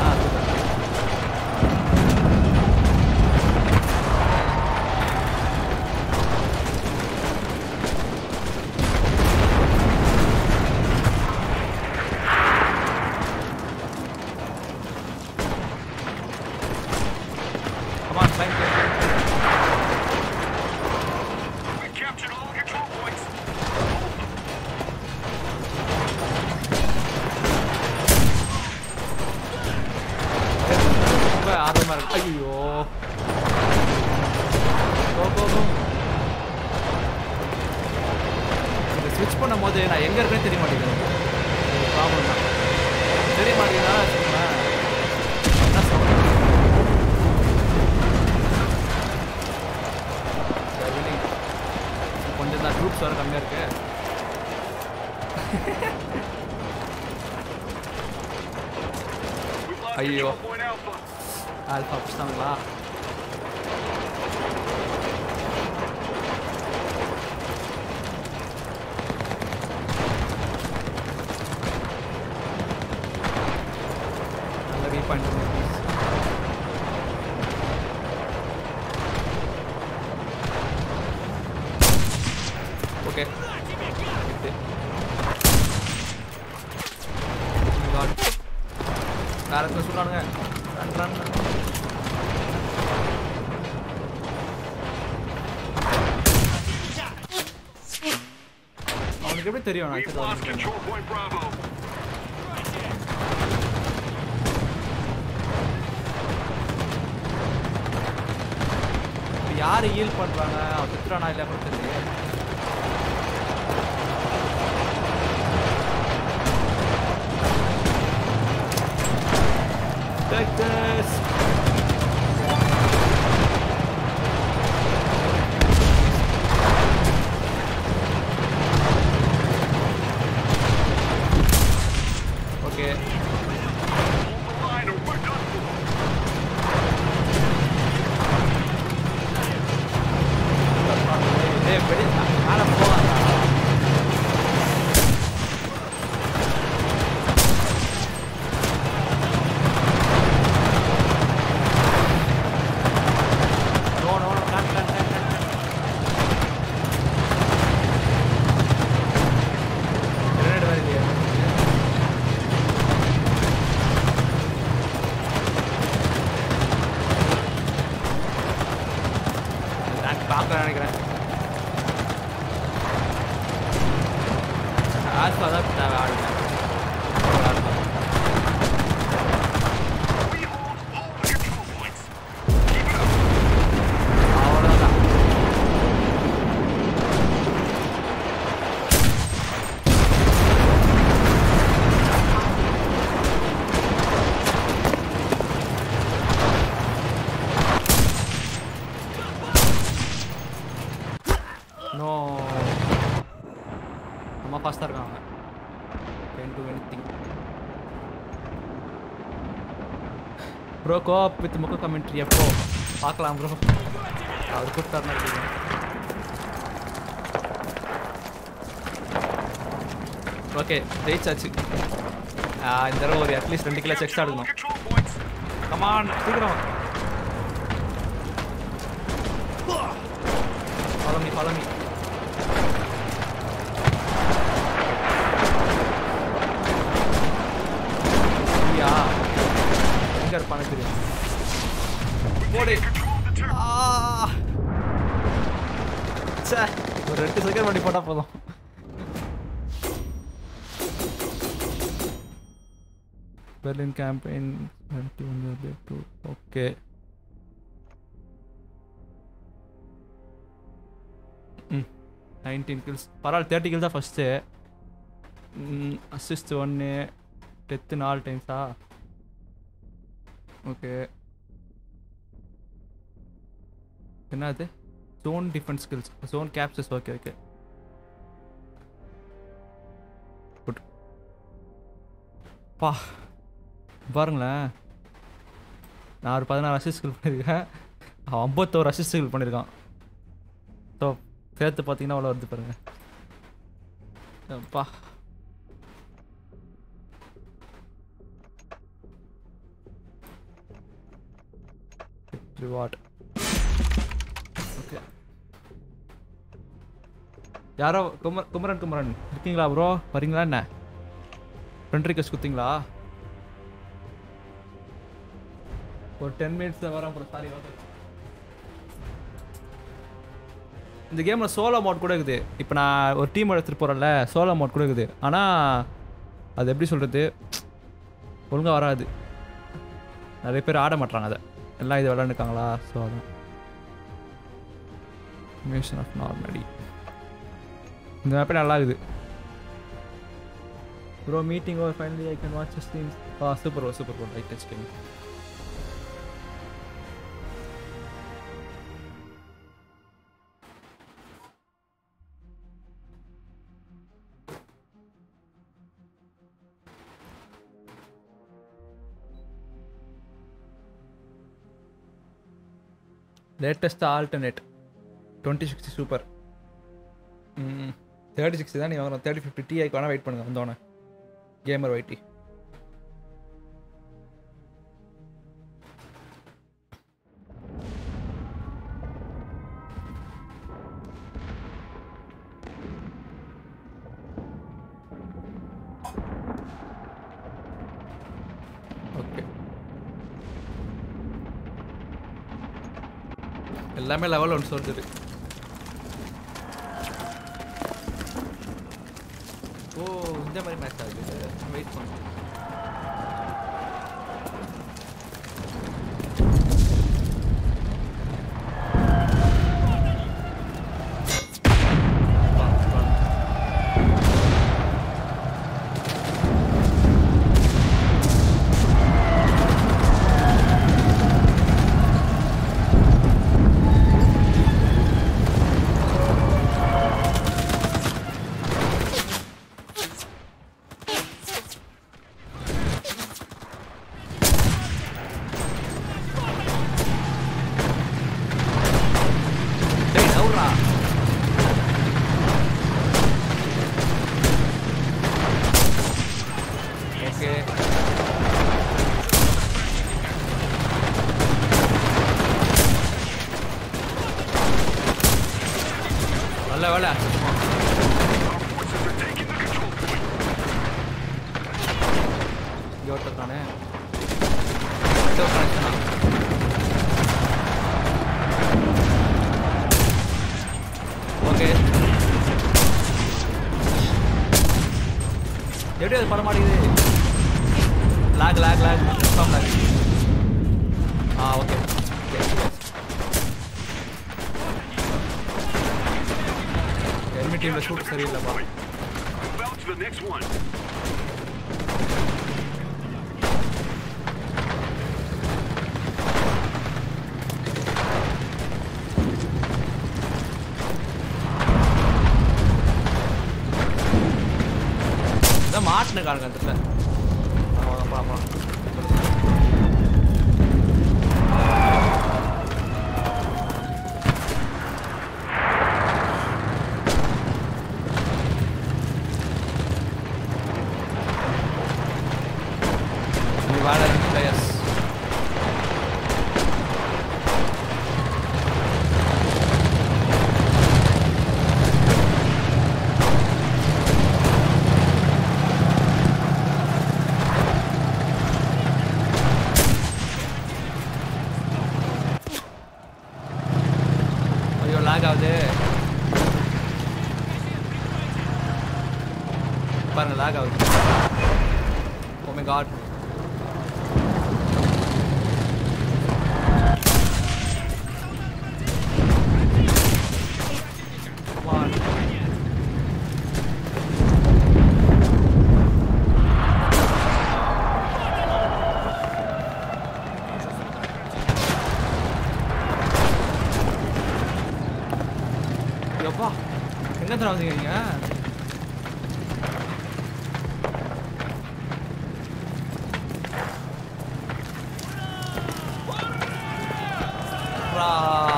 Come on, climb it. We captured all control points. ரொம்ப ஆர்வமா இருக்கு ஐயோ கோ கோ கோ இதை ஸ்விட்ச் பண்ணும் போது நான் எங்க இருக்கேன்னு தெரிய மாட்டேங்குது ப்ராப்ளம் தான் தெரிய மாட்டேங்குதா வச்சுக்கோங்களேன் என்ன சொல்றேன் கொஞ்சம் தான் ட்ரூப்ஸ் வர கம்மியாக இருக்கு We lost Ayyo. control point Alpha. Alpha பிடிச்சிட்டாங்களா நல்ல ரீபாயிண்ட் ஓகே வேற சொல்றானுங்க ரன் ரன் எனக்கு எப்படி தெரியும் நான் We've actually lost வந்து- control point Bravo. இப்ப யாரு ஹீல் பண்றாங்க அவன் திட்டுறானா இல்லையா கூட தெரியல Take this! Okay. Hold the line or we're done for. டேய், வெளிய மேல போகாதடா. No, no, no, cut, cut, cut, cut, cut. grenade வேற இல்லையா? நான் பார்க்க நினைக்கிறேன் ஆல்ஃபா தான் தேவை ஆடுங்க We hold all the control points. Keep it up. அவ்வளோதான் நோ நம்ம ஃபாஸ்ட்டாக இருக்காங்க can to anything bro cope with முக கமெண்ட்ரி எப்போ பார்க்கலாம் ப்ரோ அவர் கூப்பிட்டாருன்னா இருக்கீங்க ஓகே ஜெயிச்சாச்சு ஆ, இந்த தடவை ஒரு அட்லீஸ்ட் ரெண்டு கிலோ எக்ஸ்ட்ரா Captured all எடுக்கணும் control points. கமான் சீக்கிரம் ஃபாலோ மீ ஃபாலோ மீ ஐயா எங்க இருப்பானு தெரியும் போடு Control the turret. ஆ. ச்சே ஒரு ரெண்டு செகண்ட் வண்டி போட்டா போதும் Berlin campaign okay hmm nineteen kills பரவாயில்ல தேர்ட்டி கில் தான் ஃபஸ்ட்டு அசிஸ்ட் ஒன்று டெத்து நாலு டைம்ஸா ஓகே என்னது zone defence skills zone captures okay okay good பா பாருங்களேன் நான் ஒரு பதினாறு அசிஸ்ட்கள் பண்ணியிருக்கேன் அவன் ஐம்பத்தோரு அசிஸ்ட்கள் பண்ணியிருக்கான் ஸோ சேர்த்து பார்த்தீங்கன்னா அவ்வளோ வருது பாருங்க அப்பா ரிவார்ட் ஓகே யாரோ குமர் குமரன் குமரன் இருக்கீங்களா ப்ரோ வரீங்களா என்ன ஃப்ரெண்ட் ரிக்வஸ்ட் கொடுத்தீங்களா ஒரு டென் மினிட்ஸ் வரேன் ப்ரோ சாரி ஓகே இந்த கேமில் சோலோ மோட் கூட இருக்குது இப்போ நான் ஒரு டீம் எடுத்துகிட்டு போகிறேன்ல சோலோ மோட் கூட இருக்குது ஆனால் அது எப்படி சொல்கிறது ஒழுங்காக வராது நிறைய பேர் ஆட மாட்றாங்க அதை எல்லாம் இது விளாண்டுருக்காங்களா ஸோ அதான் மிஷன் ஆஃப் நார்மலி இந்த மேப்பே நல்லா இருக்குது bro meeting over finally I can watch streams ah super bro super bro like touch game latest alternate twenty sixty super hmm thirty sixty தான் நீ வாங்கணும் தேர்ட்டி ஃபிஃப்டி டிஐக்கு வேணால் வெயிட் பண்ணுங்க வந்தோடனே கேமர் ஒய்டி ஓகே எல்லாமே லெவல் ஒன் சொல்லுது இந்த மாதிரி மேட்ச் ஆகுது வெயிட் பண்ணும் டேய் நவுறா ஓகே நல்ல வேலை Our forces are taking the control point. இங்கே ஒருத்தர் தானே கனெக்ஷனா ஓகே எப்படி அது பண்ண மாட்டேங்குது lock lock lock confirm lock ah okay enemy டீமில் ஷூட் சரியில்லைப்பா Move out to the next one. இதான் மாட்டின காணுங்க அந்த இடத்துல ஆமா, ஆமா, ஆமா. நீ வாழ players. ஐயோ லாக் ஆகுது பாருங்க லாக் ஆகுது oh my god Come on. எப்பா எங்க தர வந்தீங்க நீங்க ரா.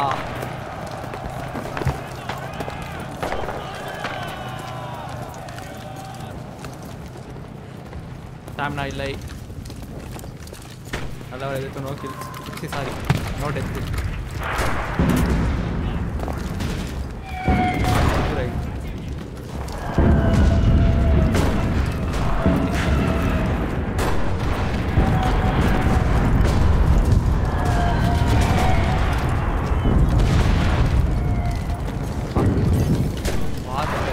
ஸ்டாமினா இல்லை நல்லா எதுக்கு no kills sorry no death Right. பார்த்துட்டேன்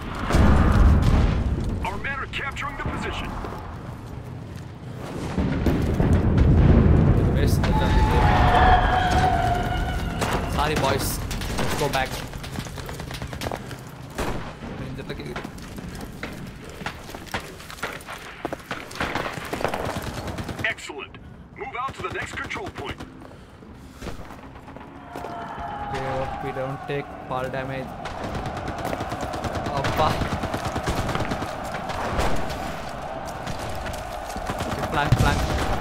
Our men are capturing the position. Waste the Sorry boys, let's go back. இந்த இடத்துல கேக்குது. Excellent. Move out to the next control point. Okay, hope we don't take fall damage. அப்பா flank flank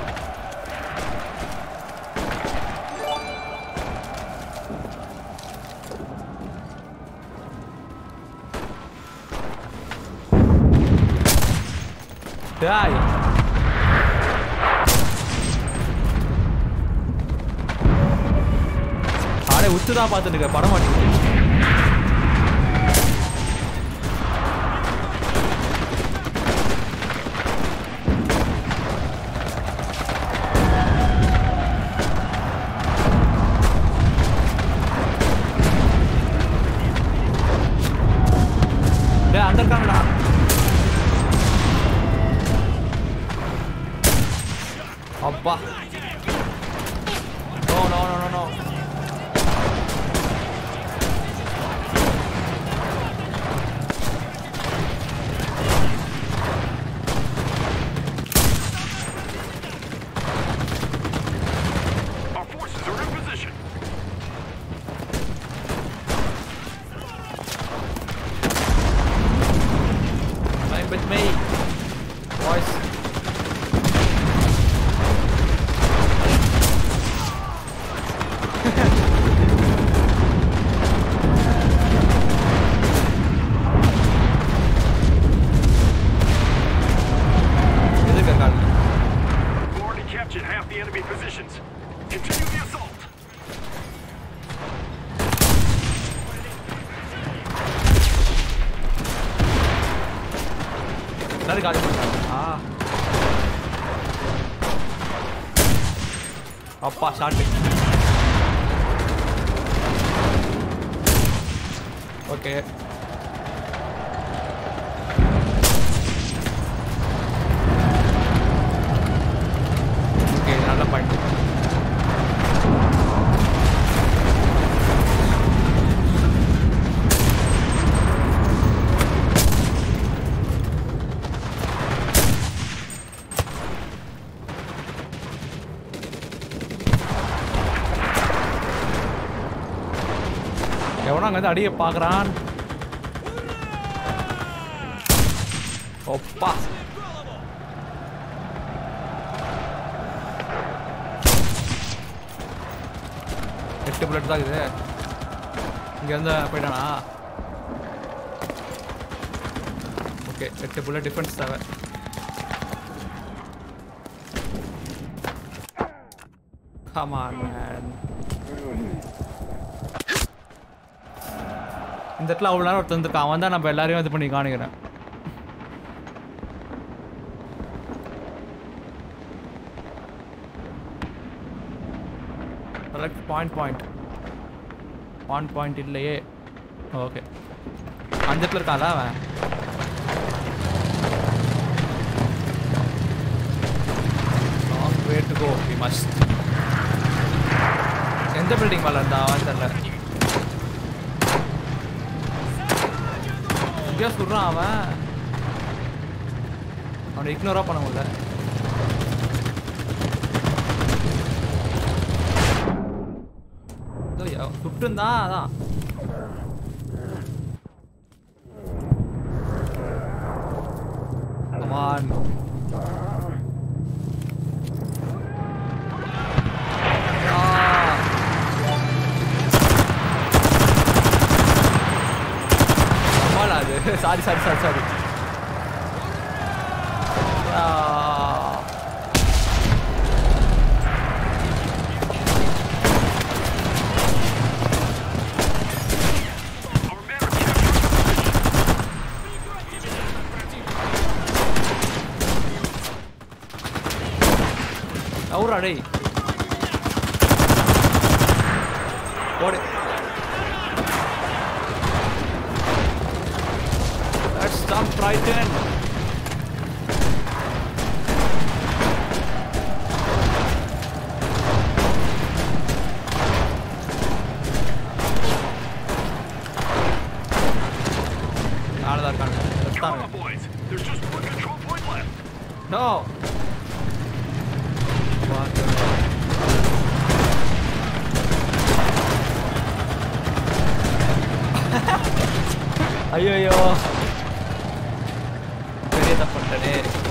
Die! ஆடே உத்து தான் பார்த்துட்டு இருக்க படம் மாட்டேங்குது டேய் அந்த இருக்காங்கடா அப்பா no no no no no Our forces are in position. Time with me. Boys. எதுக்கு இருக்காங்க We've already captured half the enemy positions. Continue the assault. எல்லாரும் காலி பண்ணுறாங்க ஆ அப்பா ஷார்ட் ஓகே ஓகே நல்ல பாயிண்ட் எவனோ அங்க வந்து அடிய பாக்குறான் ஒப்பா எட்டு புல்லட் தான் இருக்குது இங்க இருந்து போயிட்டானா ஓகே எட்டு புல்லட் டிஃபென்ஸ் தேவை Come on, man. இந்த இடத்துல அவ்வளோ நேரம் ஒருத்தன் இருக்கான் அவன் தான் நம்ம எல்லாரையும் இது பண்ணி காணிக்கிறேன் correct point point point point இல்லையே ஓகே அந்த இடத்துல இருக்கான்ல அவன் long way to go we must எந்த பில்டிங் மேலே இருந்தா அவன் தெரியல எங்கேயோ சொல்கிறான் அவன் அவனை இக்னோராக பண்ண முடியல இதோ யா- சுட்டுந்தான் அதான் Come on. Ah. நம்மளா அது sorry sorry sorry sorry Our men are capturing அவுரா டேய் ஓடு Let's jump right in. ஆளதான் இருக்காங்க Come செத்தாங்க on, boys. There's just one control point left. No. ஐயோ பெரிய தப்பட்டனே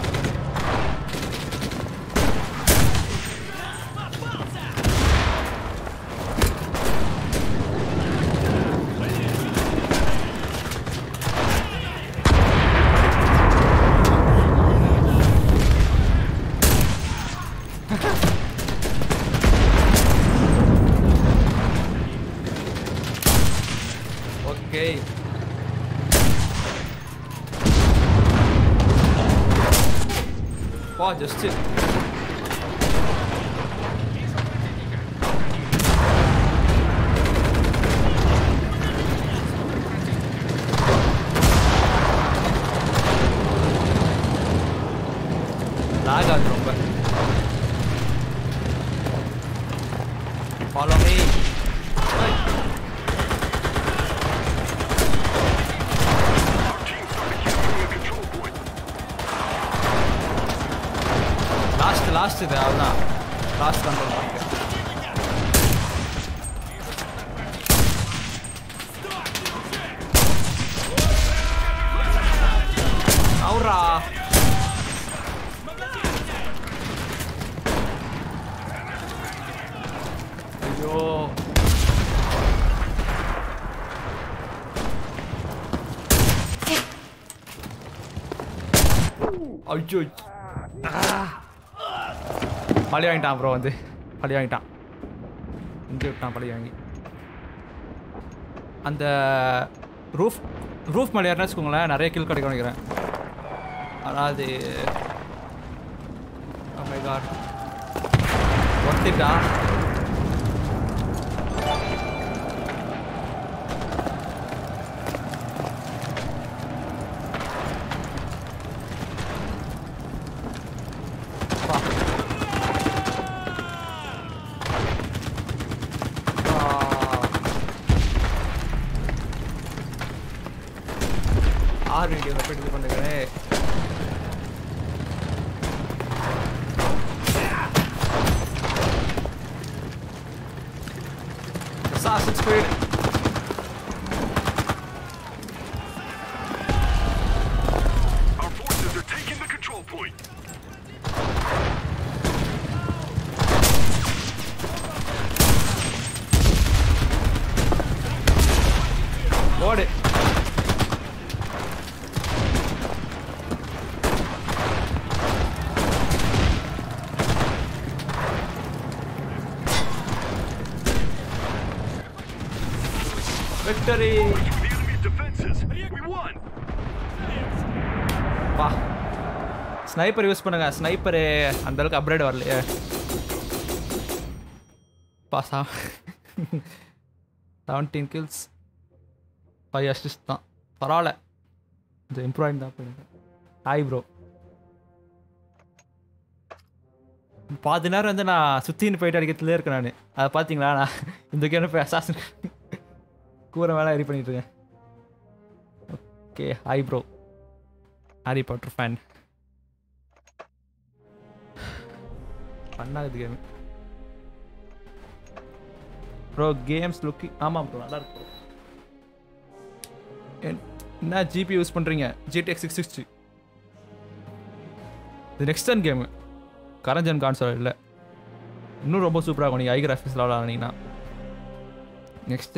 ஓகே வா ஜஸ்ட் லாக் ஆகுது ரொம்ப follow me Our team started capturing a control point. Last last இது அதுதான் லாஸ்ட் கண்ட்ரோல் பாயிண்ட் அவுரா ஐயோ ஐயோ பழி வாங்கிட்டான் ப்ரோ வந்து பழி வாங்கிட்டான் இங்கே விட்டான் பழி வாங்கி அந்த ரூஃப் ரூஃப் மேலே ஏறினா வச்சுக்கோங்களேன் நிறைய கில் கிடைக்கும் நினைக்கிறேன் அதாவது oh my god ஒத்திட்டா பா ஆறு வீடியோ ரெப்பீட் பண்ணுகிறேன் Assassin's Creed. Our forces are taking the control point. ஓடு victory Through the enemy's defenses. We won. பா ஸ்னைப்பர் யூஸ் பண்ணுங்க ஸ்னைப்பரு அந்த அளவுக்கு அப்கிரேட் வரலையே பா சா செவன்டீன் கில்ஸ் ஃபைவ் அசிஸ்ட் தான் பரவாயில்ல இந்த இம்ப்ரூவ் தான் போயிடுங்க ஹாய் ப்ரோ பாதி நேரம் வந்து நான் சுற்றின்னு போயிட்டு அடிக்கிறதுலே இருக்கேன் நான் அதை பார்த்தீங்களா நான் இந்த கேம் போய் அசாசன் கூரை மேலே ரெடி பண்ணிட்டு இருக்கேன் okay hi bro Harry Potter fan பண்ணாகுது கேம் ப்ரோ கேம்ஸ் லுக்கிங் ஆமாம் ப்ரோ நல்லா இருக்கு bro. என்- என்ன ஜிபி யூஸ் பண்ணுறீங்க ஜிடிஎக்ஸ் சிக்ஸ் சிக்ஸ்டி இது நெக்ஸ்ட் டென் கேமு கரஞ்சன் கான்சோல் இல்லை இன்னும் ரொம்ப சூப்பராக இருக்கும் நீங்கள் ஐ கிராஃபிக்ஸில் விளாட்னீங்கன்னா next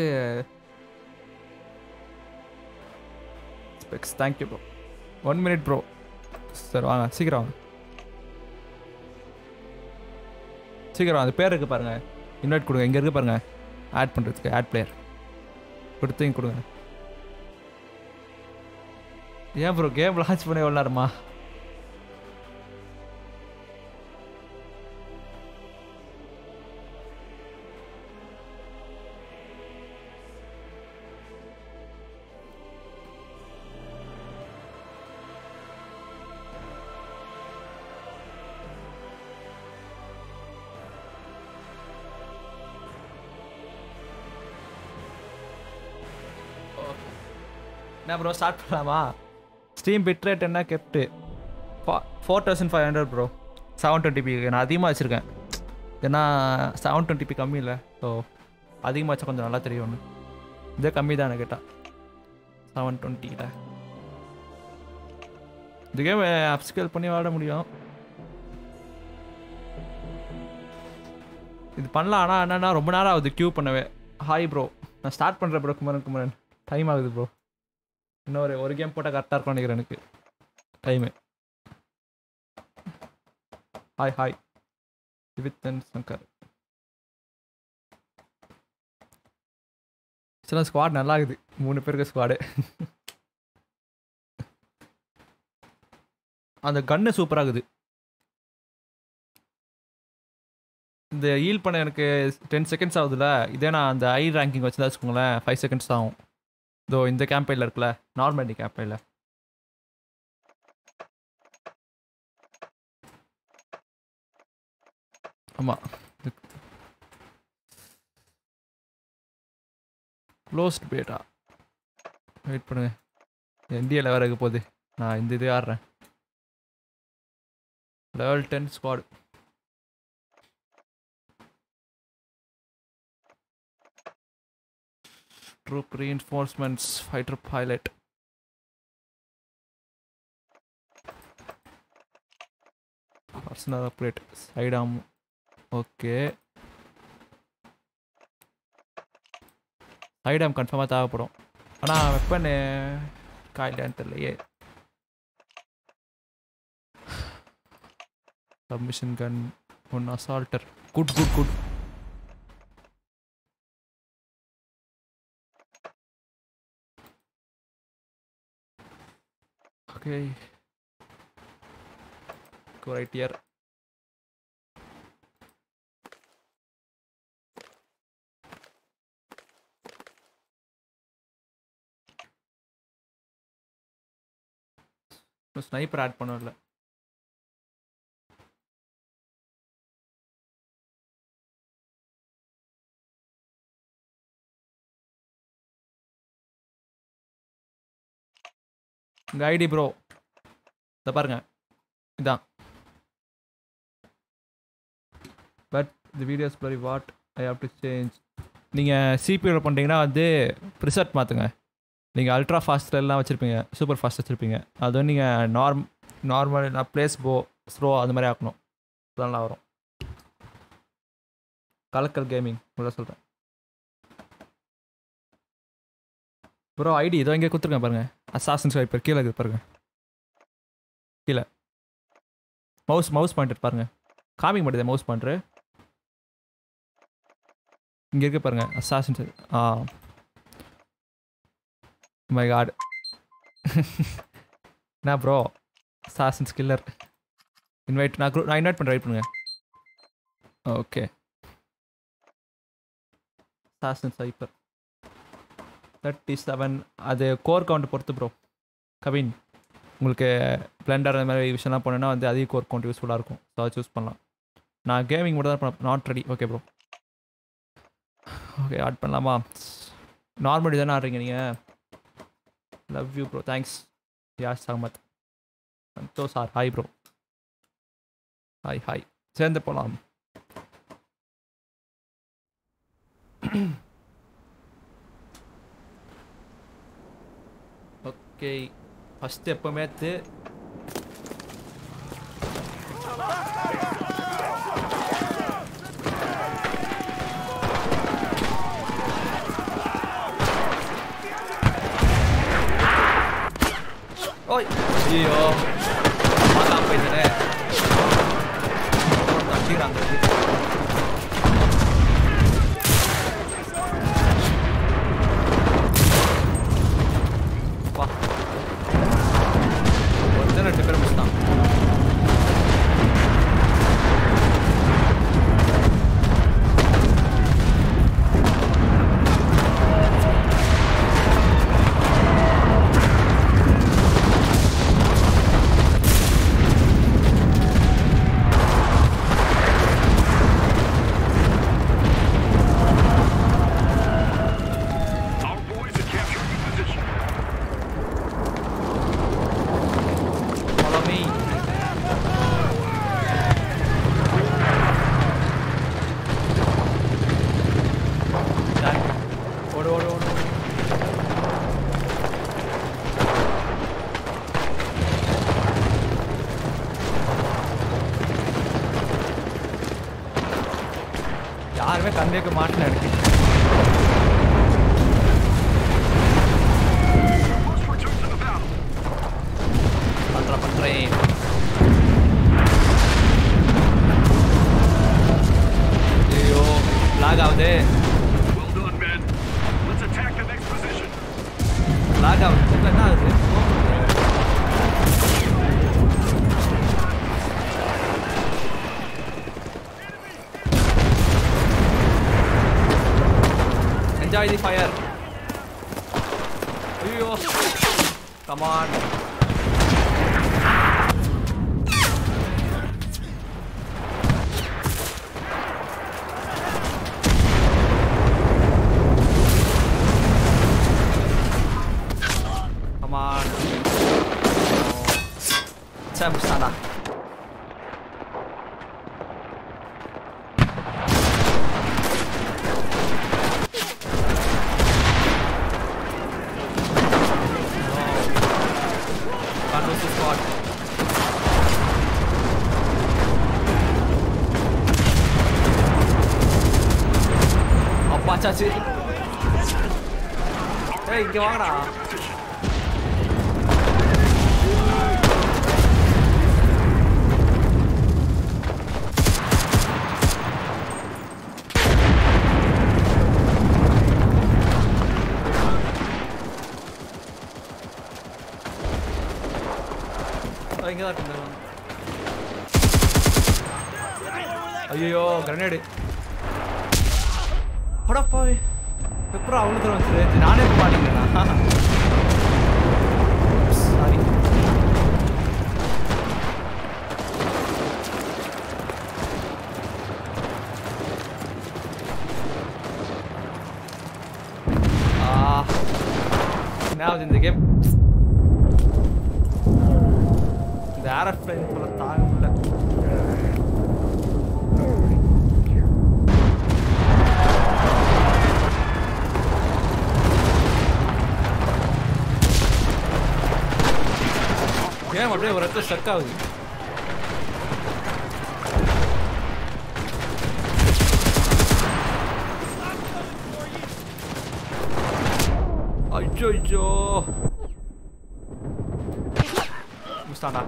specs thank you bro one minute bro sir வாங்க சீக்கிரம் வாங்க சீக்கிரம் அந்த பேர் இருக்கு பாருங்க இன்வைட் கொடுங்க இங்கே இருக்கு பாருங்க ஆட் பண்ணுறதுக்கு ஆட் பிளேயர் கொடுத்து இங்க கொடுங்க ஏன் ப்ரோ கேம் லான்ச் பண்ண எவ்வளோ நேரமா என்ன ப்ரோ ஸ்டார்ட் பண்ணலாமா ஸ்டீம் பிட் ரேட் என்ன kept four thousand five hundred bro seven twenty P நான் அதிகமாக வச்சுருக்கேன் ஏன்னா செவன் டுவெண்ட்டி பி கம்மி இல்லை ஸோ அதிகமாக வச்சா கொஞ்சம் நல்லா தெரியும் ஒன்று இதே கம்மி தான் கேட்டால் செவன் டுவெண்ட்டியில் இந்த கேம் அப்ஸ்கேல் பண்ணி விளாட முடியும் இது பண்ணலாம் ஆனால் என்னன்னா ரொம்ப நேரம் ஆகுது க்யூ பண்ணவே ஹாய் ப்ரோ நான் ஸ்டார்ட் பண்ணுறேன் ப்ரோ குமரன் குமரன் டைம் ஆகுது ப்ரோ இன்னும் ஒரு ஒரு கேம் போட்டால் கரெக்டாக இருக்கும் நினைக்கிறேன் எனக்கு time hi hi Vithan Shankar சில ஸ்குவாட் நல்லா இருக்குது மூணு பேருக்கு ஸ்குவாடு அந்த கன்னு சூப்பராக இருக்குது இந்த ஈல் பண்ண எனக்கு டென் செகண்ட்ஸ் ஆகுதுல்ல இதே நான் அந்த ஐ ரேங்கிங் வச்சுதான் வச்சுக்கோங்களேன் ஃபைவ் செகண்ட்ஸ் ஆகும் இதோ இந்த கேம்பையில் இருக்குல்ல நார்மலி கேம்பையில் ஆமாம் க்ளோஸ்ட் பேட்டா வெயிட் பண்ணுங்க இந்தியாவில் வேற இருக்க போகுது நான் இந்த இது ஆடுறேன் level ten squad troop reinforcements fighter pilot personal upgrade side arm ஓகே சைட் ஆம் கன்ஃபார்மாக தேவைப்படும் ஆனால் வெப்பன் காயிலான்னு தெரியலையே submission gun one assaulter good good good Okay. Go right here. Sniper add பண்ணல உங்க ஐடி ப்ரோ இதை பாருங்க இதான் பட் தி வீடியோஸ் பரி what I have to change நீங்கள் சிபியூவில் பண்ணுறீங்கன்னா வந்து ப்ரிசர்ட் மாற்றுங்க நீங்கள் அல்ட்ரா ஃபாஸ்ட்லாம் வச்சுருப்பீங்க சூப்பர் ஃபாஸ்ட் வச்சுருப்பீங்க அது வந்து நீங்கள் நார்ம் நார்மல் நான் ப்ளேஸ் போ ஸ்லோ அந்த மாதிரி ஆக்கணும் அதெல்லாம் வரும் கலக்கல் கேமிங் உள்ள சொல்கிறேன் ப்ரோ ஐடி இதோ இங்கே கொடுத்துருங்க பாருங்க அசாசன் ஸ்வைப்பர் கீழே இருக்குது பாருங்க கீழே மவுஸ் மவுஸ் பாயிண்டர் பாருங்க காமிக்க மாட்டேது மவுஸ் பாயிண்டரு இங்கே இருக்கு பாருங்க அசாசன் ஆ மை காட் என்ன ப்ரோ அசாசன் ஸ்கில்லர் இன்வைட் நான் group- நான் இன்வைட் பண்ணுறேன் வெயிட் பண்ணுங்க okay assassin swiper thirty seven அது கோர் கவுண்ட் பொறுத்து ப்ரோ கவின் உங்களுக்கு பிளண்டர் அந்த மாதிரி விஷயம்லாம் போனேன்னா வந்து அதிக கோர் கவுண்ட் யூஸ்ஃபுல்லாக இருக்கும் ஸோ அதை சூஸ் பண்ணலாம் நான் கேமிங் மட்டும் தான் பண்ண not ready okay bro okay add பண்ணலாமா நார்மலி தானே ஆடுறீங்க நீங்கள் love you bro thanks Yas Ahmed Santhosh sir hi bro hi hi சேர்ந்து போகலாம் ஓகே ஃபஸ்ட்டு எப்போவுமே து ஓய் ஐயோ மாதா போயிடுறே தட்டிக்கிறாங்க வா ஒருத்தர் ரெண்டு பேரும் மிஸ் தான் Our boys are capturing the position. Follow me. Done. ஓடு ஓடு ஓடு ஓடு. யாருமே கண்ணுக்கு மாட்டல எனக்கு Must return to the battle. பண்ற பண்றேன் ஐயோ லாக் ஆகுது Well done, men. Let's attack the next position. Lock ஆகுது தெரியல, என்ன ஆகுது என்ஜாய் தி ஃபயர் ஐயோ கமான் அடிச்சாச்சு ஏய் இங்க வாங்கடா இதோ இங்க தான் இருக்கு ஐயோ கிரனேடு அடப்பாவே எப்பறம் அவ்வளோ தூரம் வந்துரு நானே பாடிங்களா சாரி ஆ என்ன ஆகுது இந்த கேம் இந்த ஏரோப்ளைன் போல தாங்க முடியல கேம் அப்படியே ஒரு இடத்துல ஸ்டக் ஆகுது ஐயோ ஐயோ முடிச்சிட்டான்டா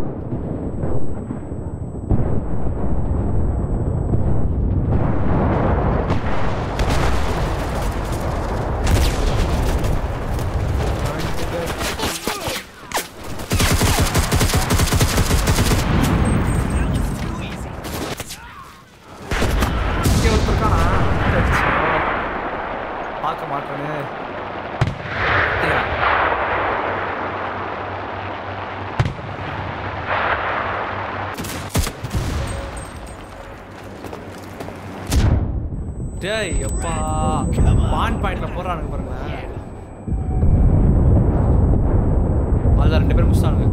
இங்கே ஒருத்தர் இருக்கானா? அச்சோ. பார்க்க மாட்டேனே இல்லையா? டேய் எப்பா பான் பாயிண்ட்ல போறானுங்க பாருங்களேன் அதுல ரெண்டு பேரும் முடிச்சிட்டானுங்க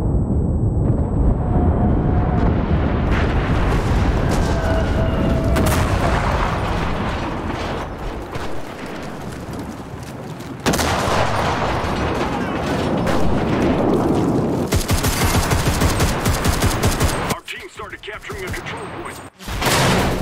Our team started capturing a control point.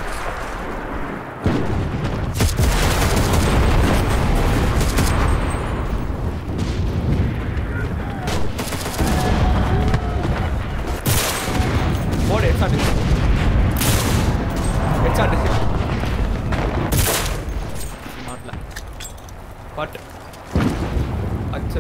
போடு ஹெட்ஷாட் ஹெட்ஷாட் மாட்டல பட் அச்சோ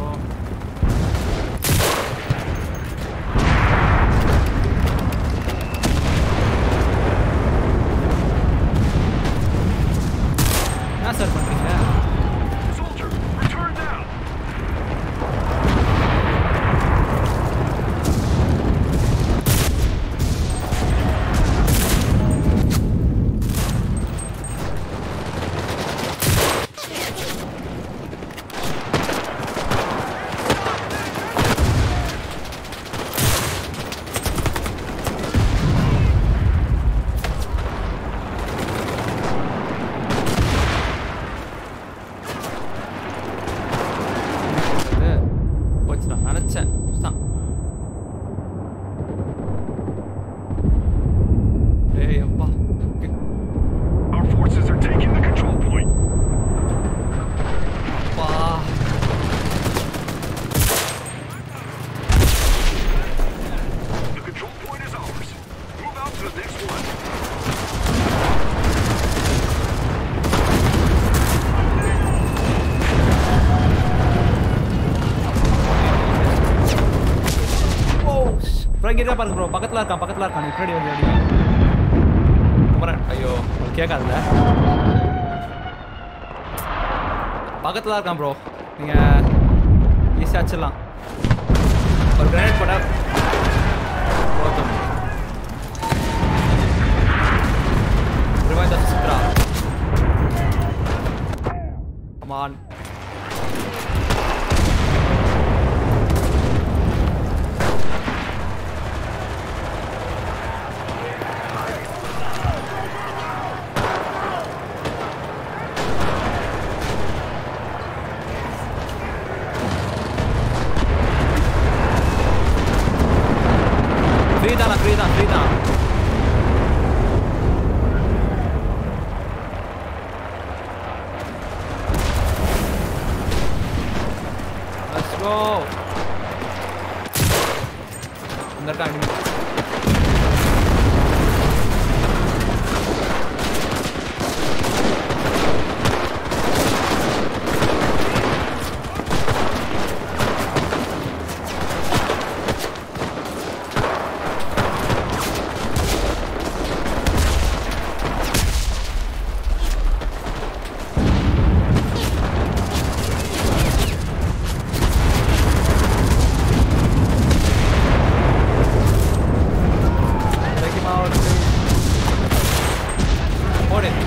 என்ன சார் பண்றீங்க Soldier, return now. இது போச்சுடா நினச்சேன் தான் ஏய் அப்பா Our forces are taking the control point. அப்பா The control point is ours. Move out to the next one. Oh bro இங்கே தான் பாருங்க ப்ரோ பக்கத்தில் இருக்கான் பக்கத்தில் இருக்கான் நீ பின்னாடி வந்து அடி குமரன் ஐயோ உங்களுக்கு கேட்காதுல்ல பக்கத்தில் இருக்கான் ப்ரோ நீங்கள் ஈஸியாக வச்சிடலாம் ஒரு கிரானைட் போட்டால் போதும் remind of Chitra come on free தானா ஃப்ரீ தான் ஃப்ரீ தான் இந்த இருக்கா enemy. Take him out. Hold it.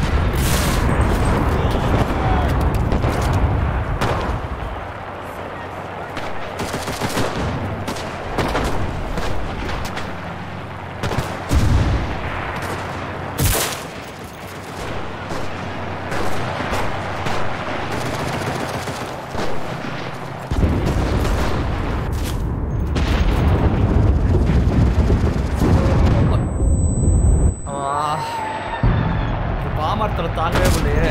ஆ, இந்த பாமரத்தில் தாங்கவே முடியலையே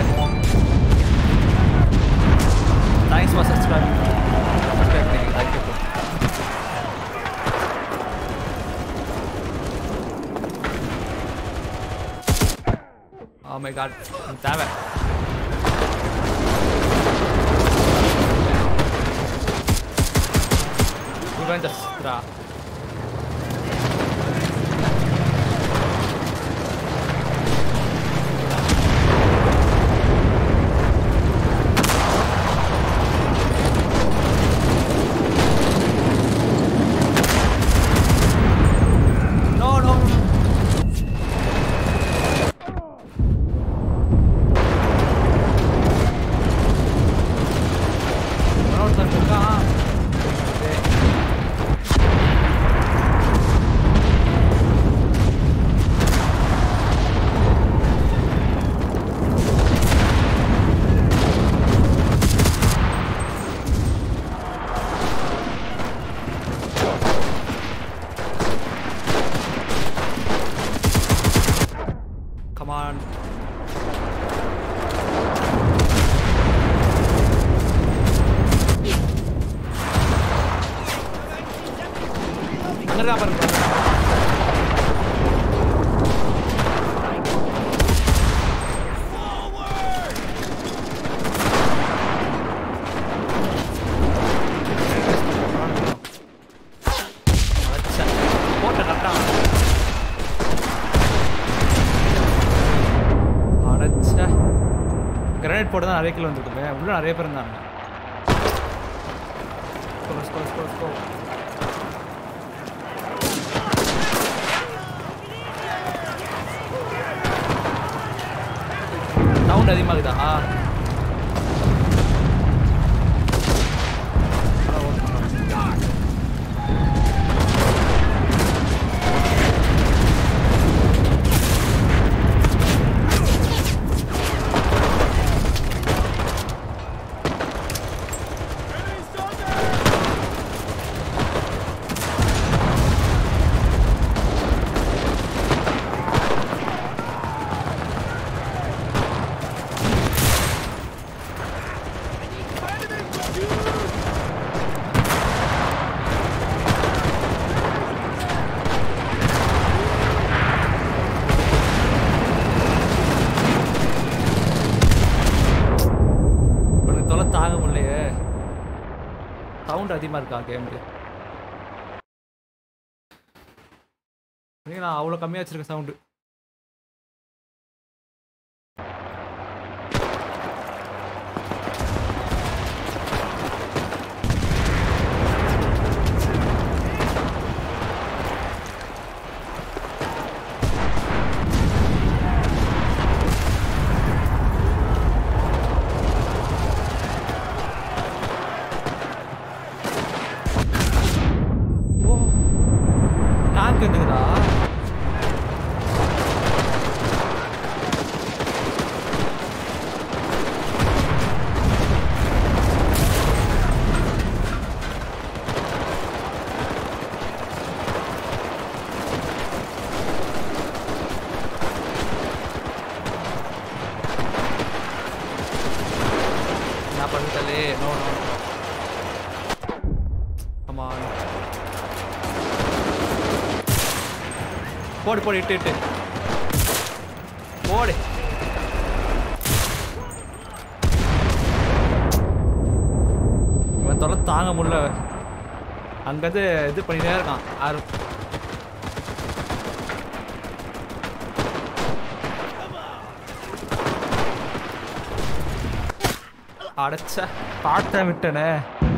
thanks for subscribing thank you Oh my god, தேவை Juventus, tra. No, no, no. இன்னொருத்தன் இருக்கான். டேய். Come on. அங்கதான் பாருங்க அச்சா. போட்ட கரெக்டா அடைச்சா கிரனைட் போட்டு தான் நிறைய கிலோ வந்துருக்குமே உள்ள நிறைய பேர் இருந்தாங்க Let's go, let's go, let's go, let's go. Sound அதிகமாகுதா உனக்கு தொலை தாங்க முடியலையே சவுண்ட் அதிகமாக இருக்கா கேமுக்கு நான் அவ்வளோ கம்மியாக வச்சிருக்கேன் சவுண்டு ஓ டேங்க் இருந்துக்குதா என்ன பண்ணுறதுலே நோ நோ கமான் போடு போடு இட்டு இட்டு போடு இவன் தொலை தாங்க முடியல அங்கேருந்து இது பண்ணிட்டே இருக்கான் யாரு அடைச்ச பார்த்த விட்டனே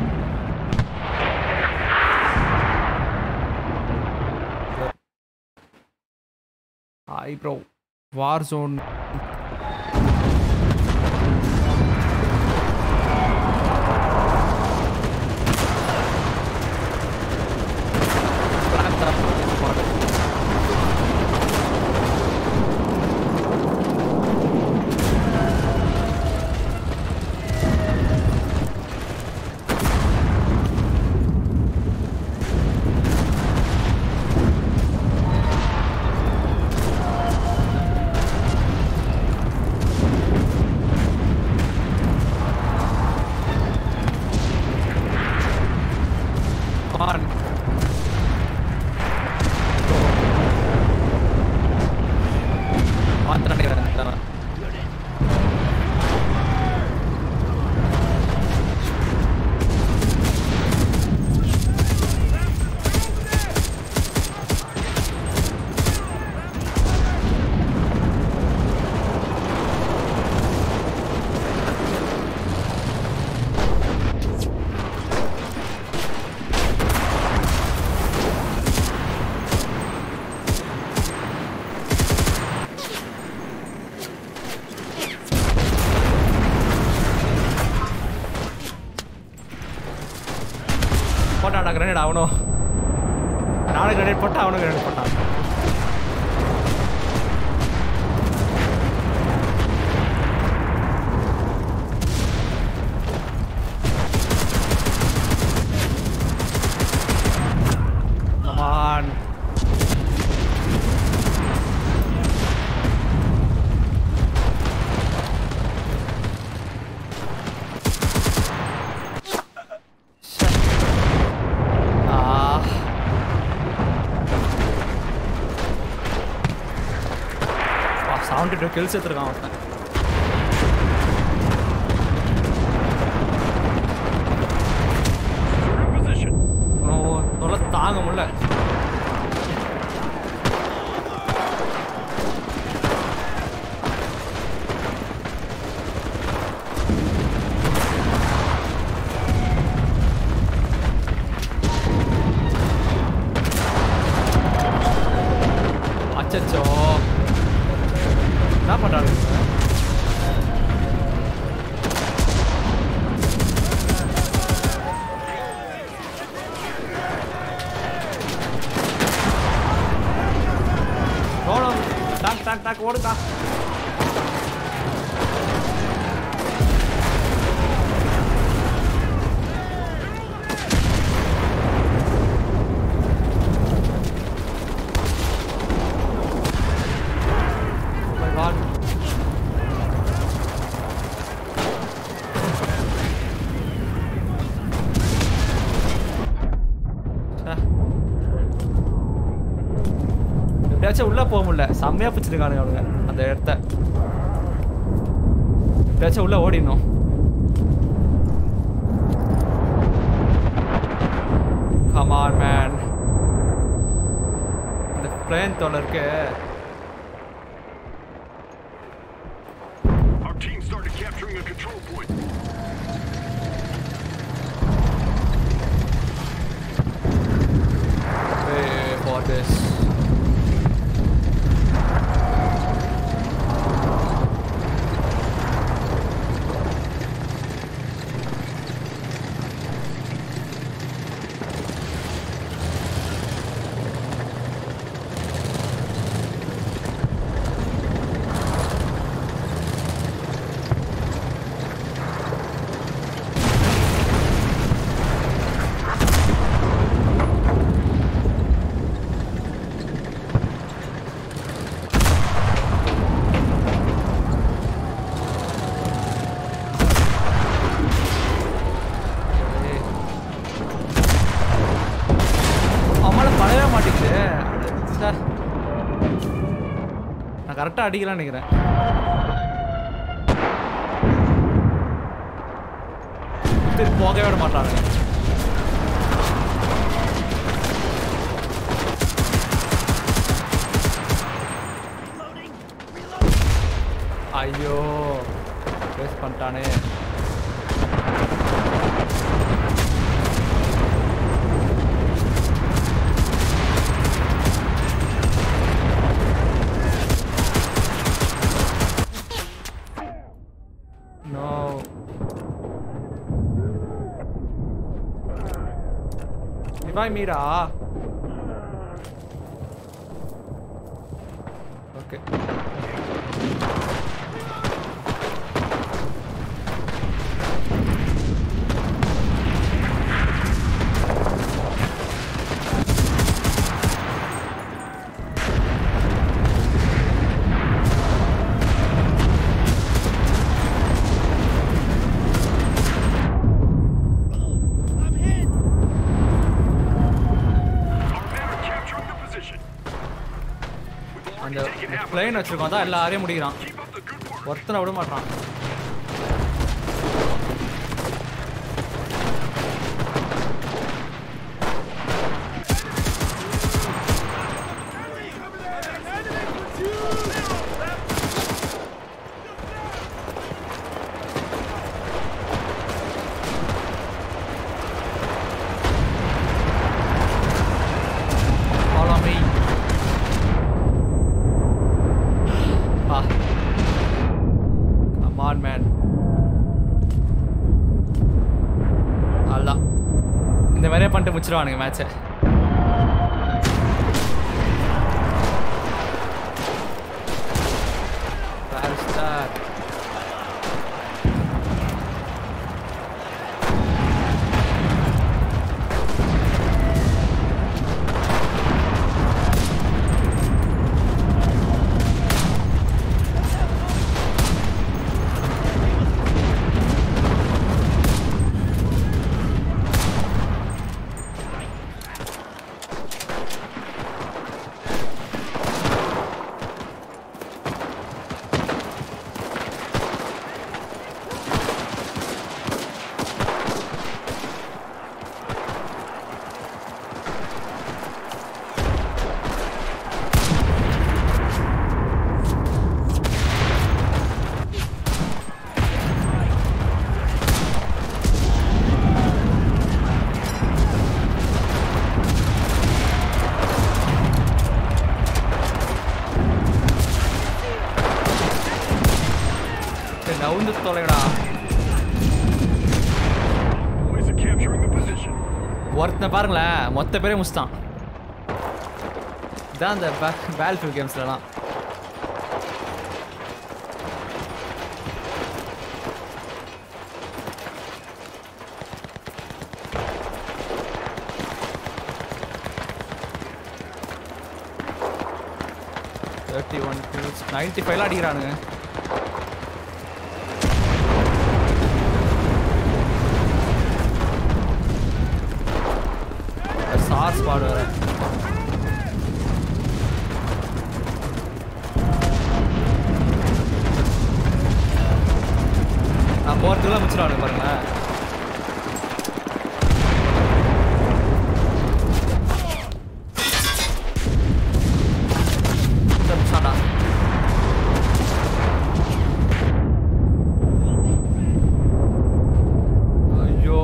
hi bro war zone on. மாத்திரம் நினைக்கிறேன் போட்டான் கிரனேட் அவனும் நானும் கிரனேட் போட்டான் அவனும் கிரனேட் போட்டான் Come on. Ah seventy two kills எடுத்துருக்கான் ஒருத்தன் You're in position. ஓ தொலை தாங்க முடியல அச்சச்சோ என்ன பண்றாங்க இவங்க? ஓடும் டாக் டாக் டாக் ஓடுக்கா Oh my god. ச்சே. எப்படியாச்சும் உள்ள போக முடியல செம்மையா பிடிச்சிருக்கானுங்க அவனுங்க அந்த இடத்த எப்படியாச்சும் உள்ள ஓடிடணும் கமான் மேன் இந்த பிளேன் தொலை இருக்கு Our team started capturing a control point. Pay for this. அவமால பழவே மாட்டேங்குது ச்சே. நான் கரெக்டாக அடிக்கலாம்னு நினைக்கிறேன் திருப்பி போகவே விட மாட்டாங்க Reloading! Reloading! ஐயோ வேஸ்ட் பண்ணிட்டானே No. Revive me டா okay I'm hit! Our men are capturing the position. We've அந்த already taken half of plane it. வச்சிருக்கோம் தான் எல்லாரையும் முடிக்கிறான் Keep up the good work. ஒருத்தனை விட மாட்டான் Follow me. Ah. Come on, man. அதான் இந்த மாதிரியே பண்ணிட்டு முடிச்சிருவானுங்க மேட்சை ஸ்டார் சரி நவுந்து தொலைடா Boys are capturing the position. ஒருத்தன் பாருங்களேன் மொத்த பேரே முடிச்சிட்டான் இதான் அந்த பேல் ஃபில் கேம்ஸ்லலாம் தேர்ட்டி ஒன் நைன்டி ஃபைவ்லாம் அடிக்கிறானுங்க சார்ஸ் பாடு வேற நான் போகிறதுக்குள்ள முடிச்சிடுவானுங்க பாருங்களேன் சரி, முடிச்சான்டா. ஐயோ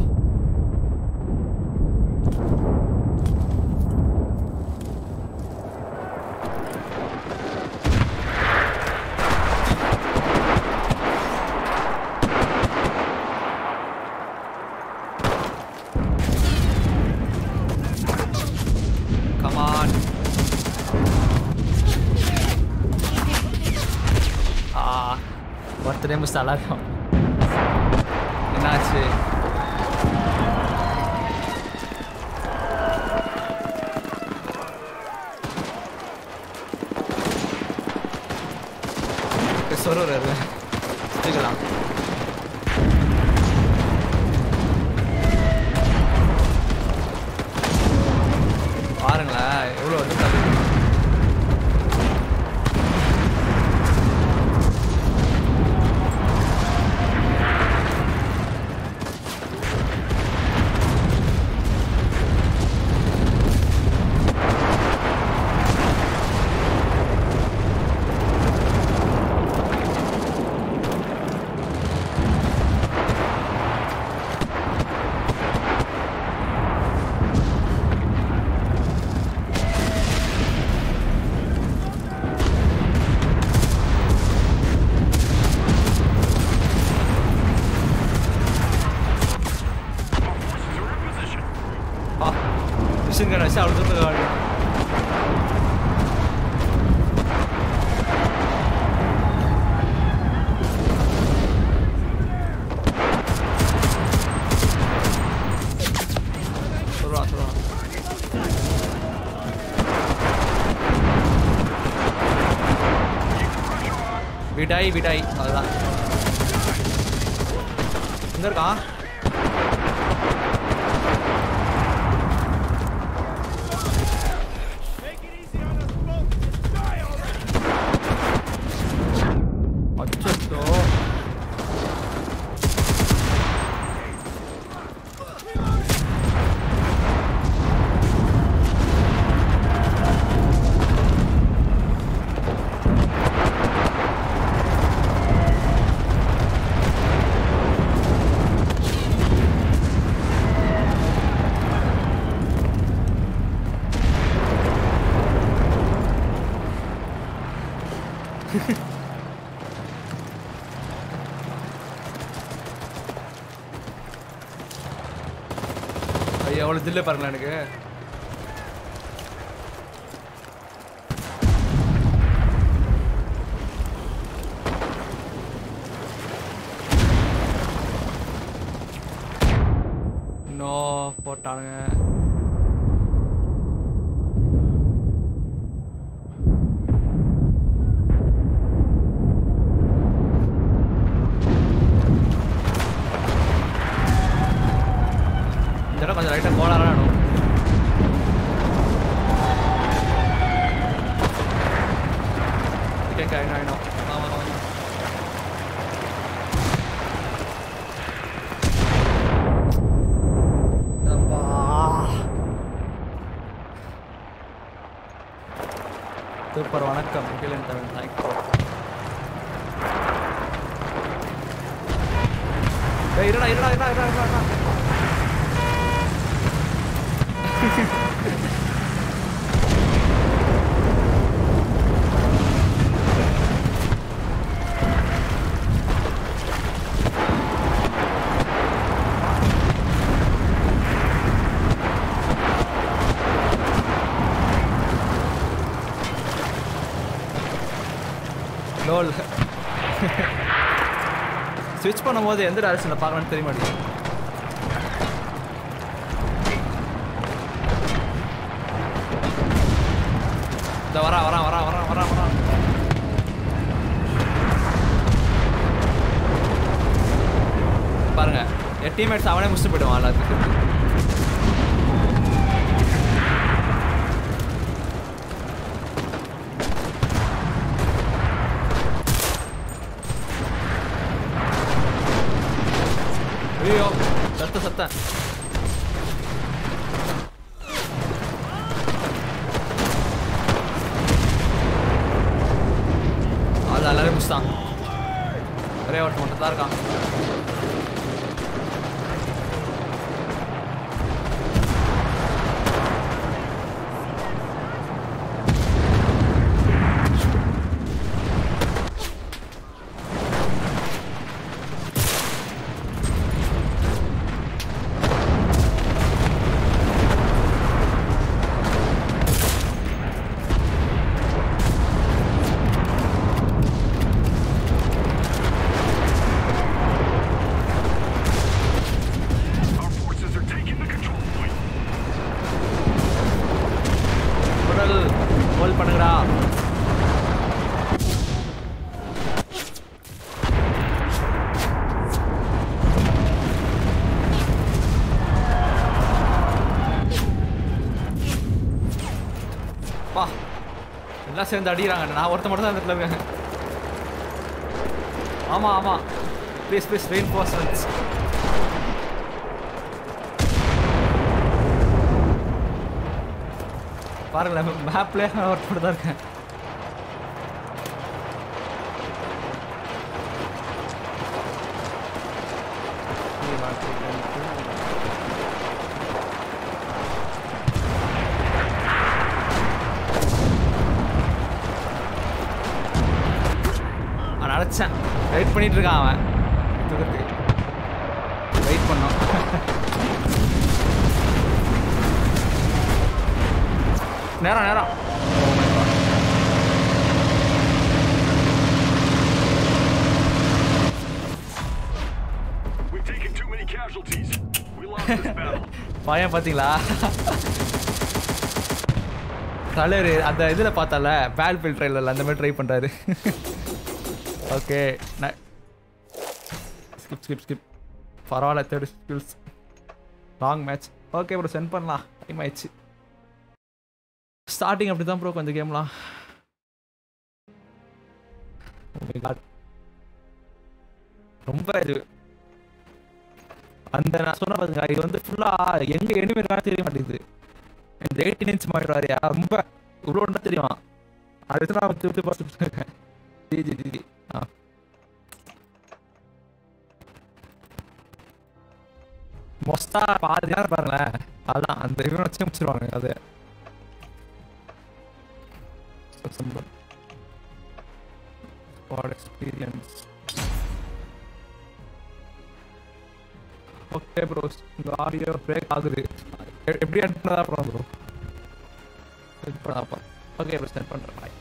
Come on. ஆ ஒருத்தரே மிஸ் நல்லா இருக்கும் என்னாச்சு சொருவர் வச்சுக்கலாம் பாருங்களேன் எவ்வளோ வந்து தள்ளி விடாய் விடாய் அதுதான் எங்க இருக்கான் Take it easy on us folks. Just die already. அச்சோ ஐயோ எவ்வளோ தில்ல பாருங்களேன் எனக்கு இன்னும் போட்டானுங்க இந்த இடம் கொஞ்சம் லைட்டாக கோளாறான இடம் ஓகே ஐநோ ஐநோ ஆமாம் ஆமாம் அப்பா சூப்பர் வணக்கம் முகிலன் தமிழ் தேங்க்யூ ஏய் இருடா இருடா இருடா இருடா இருடா இருடா லோல் ஸ்விட்ச் பண்ணும்போது எந்த டேரக்ஷனில் பார்க்கலாம்னு தெரிய மாட்டேங்குது இந்த வரா வரா வரா வரா வரா வரா பாருங்க என் டீம்மேட்ஸ் அவனே முடிச்சுட்டு போயிடுவான் எல்லாத்துக்கும் ஐயோ சத்த சத்த அது எல்லாரும் முடிச்சிட்டான் ஒரே ஒருத்தன் மட்டும் தான் இருக்கான் Our forces are taking the control point. உடல் ஹோல் பண்ணுங்கடா பா எல்லாம் சேர்ந்து அடிக்கிறாங்க நான் ஒருத்த மட்டும் தான் இந்த இடத்துல இருக்கேன் ஆமா ஆமா ப்ளீஸ் ப்ளீஸ் ரெயின் போர்ஸ்மெண்ட்ஸ் பாருங்களேன் மேப்லேயே நான் ஒர்க் பண்ணி தான் இருக்கேன் நான் நினச்சேன் வெயிட் பண்ணிட்டு இருக்கான் அவன் தூக்கத்துக்கு வெயிட் பண்ணோம் நேரம் நேரம் Oh my God. We've taken too many casualties. We lost this battle. பையன் பார்த்தீங்களா தலைவர் அந்த இதில் பார்த்தால பேல் ஃபில் ட்ரைலரில் அந்த மாதிரி ட்ரை பண்ணுறாரு ஓகே ஸ்கிப் ஸ்கிப் ஸ்கிப் பரவாயில்ல third skills long match okay bro send பண்ணலாம் டைம் ஆயிடுச்சு ஸ்டார்டிங் அப்படி தான் ப்ரோ கொஞ்சம் கேம்லாம் Oh my God. ரொம்ப இது அந்த நான் சொன்ன பாருங்க இது வந்து ஃபுல்லா எங்க எனிமே இருக்கான்னு தெரிய மாட்டேங்குது இந்த எயிட்டீன் இன்ச் மாட்டாரு ரொம்ப இவ்வளோ தெரியுமா அது வச்சு நான் திருப்பி பார்த்துட்டு இருக்கேன் ஜி ஜி ஜி ஜி ஆ மொஸ்டா பாதி நேரம் பாருங்களேன் அதான் அந்த இவன் வச்சு முடிச்சிருவாங்க அது ஸ்குவாட் எக்ஸ்பீரியன்ஸ் ஓகே ப்ரோ இந்த ஆடியோ பிரேக் ஆகுது எ- எப்படி அனுப்புனதா அப்புறம் ப்ரோ சென்ட் பண்ணாப்பா ஓகே ப்ரோ சென்ட் பண்ணுறேன் bye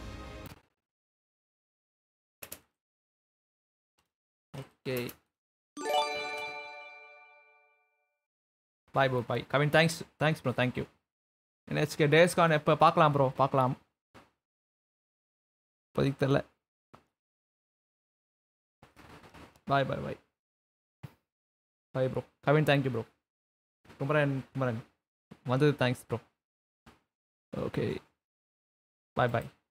okay bye bro bye Kavin thanks thanks bro thank you next டேஸ்கான் எப்போ பார்க்கலாம் ப்ரோ பார்க்கலாம் இப்போதைக்கு தெரில bye bye bye bye bro Kavin thank you bro Kumaran Kumaran வந்தது தேங்க்ஸ் ப்ரோ ஓகே பாய் பாய்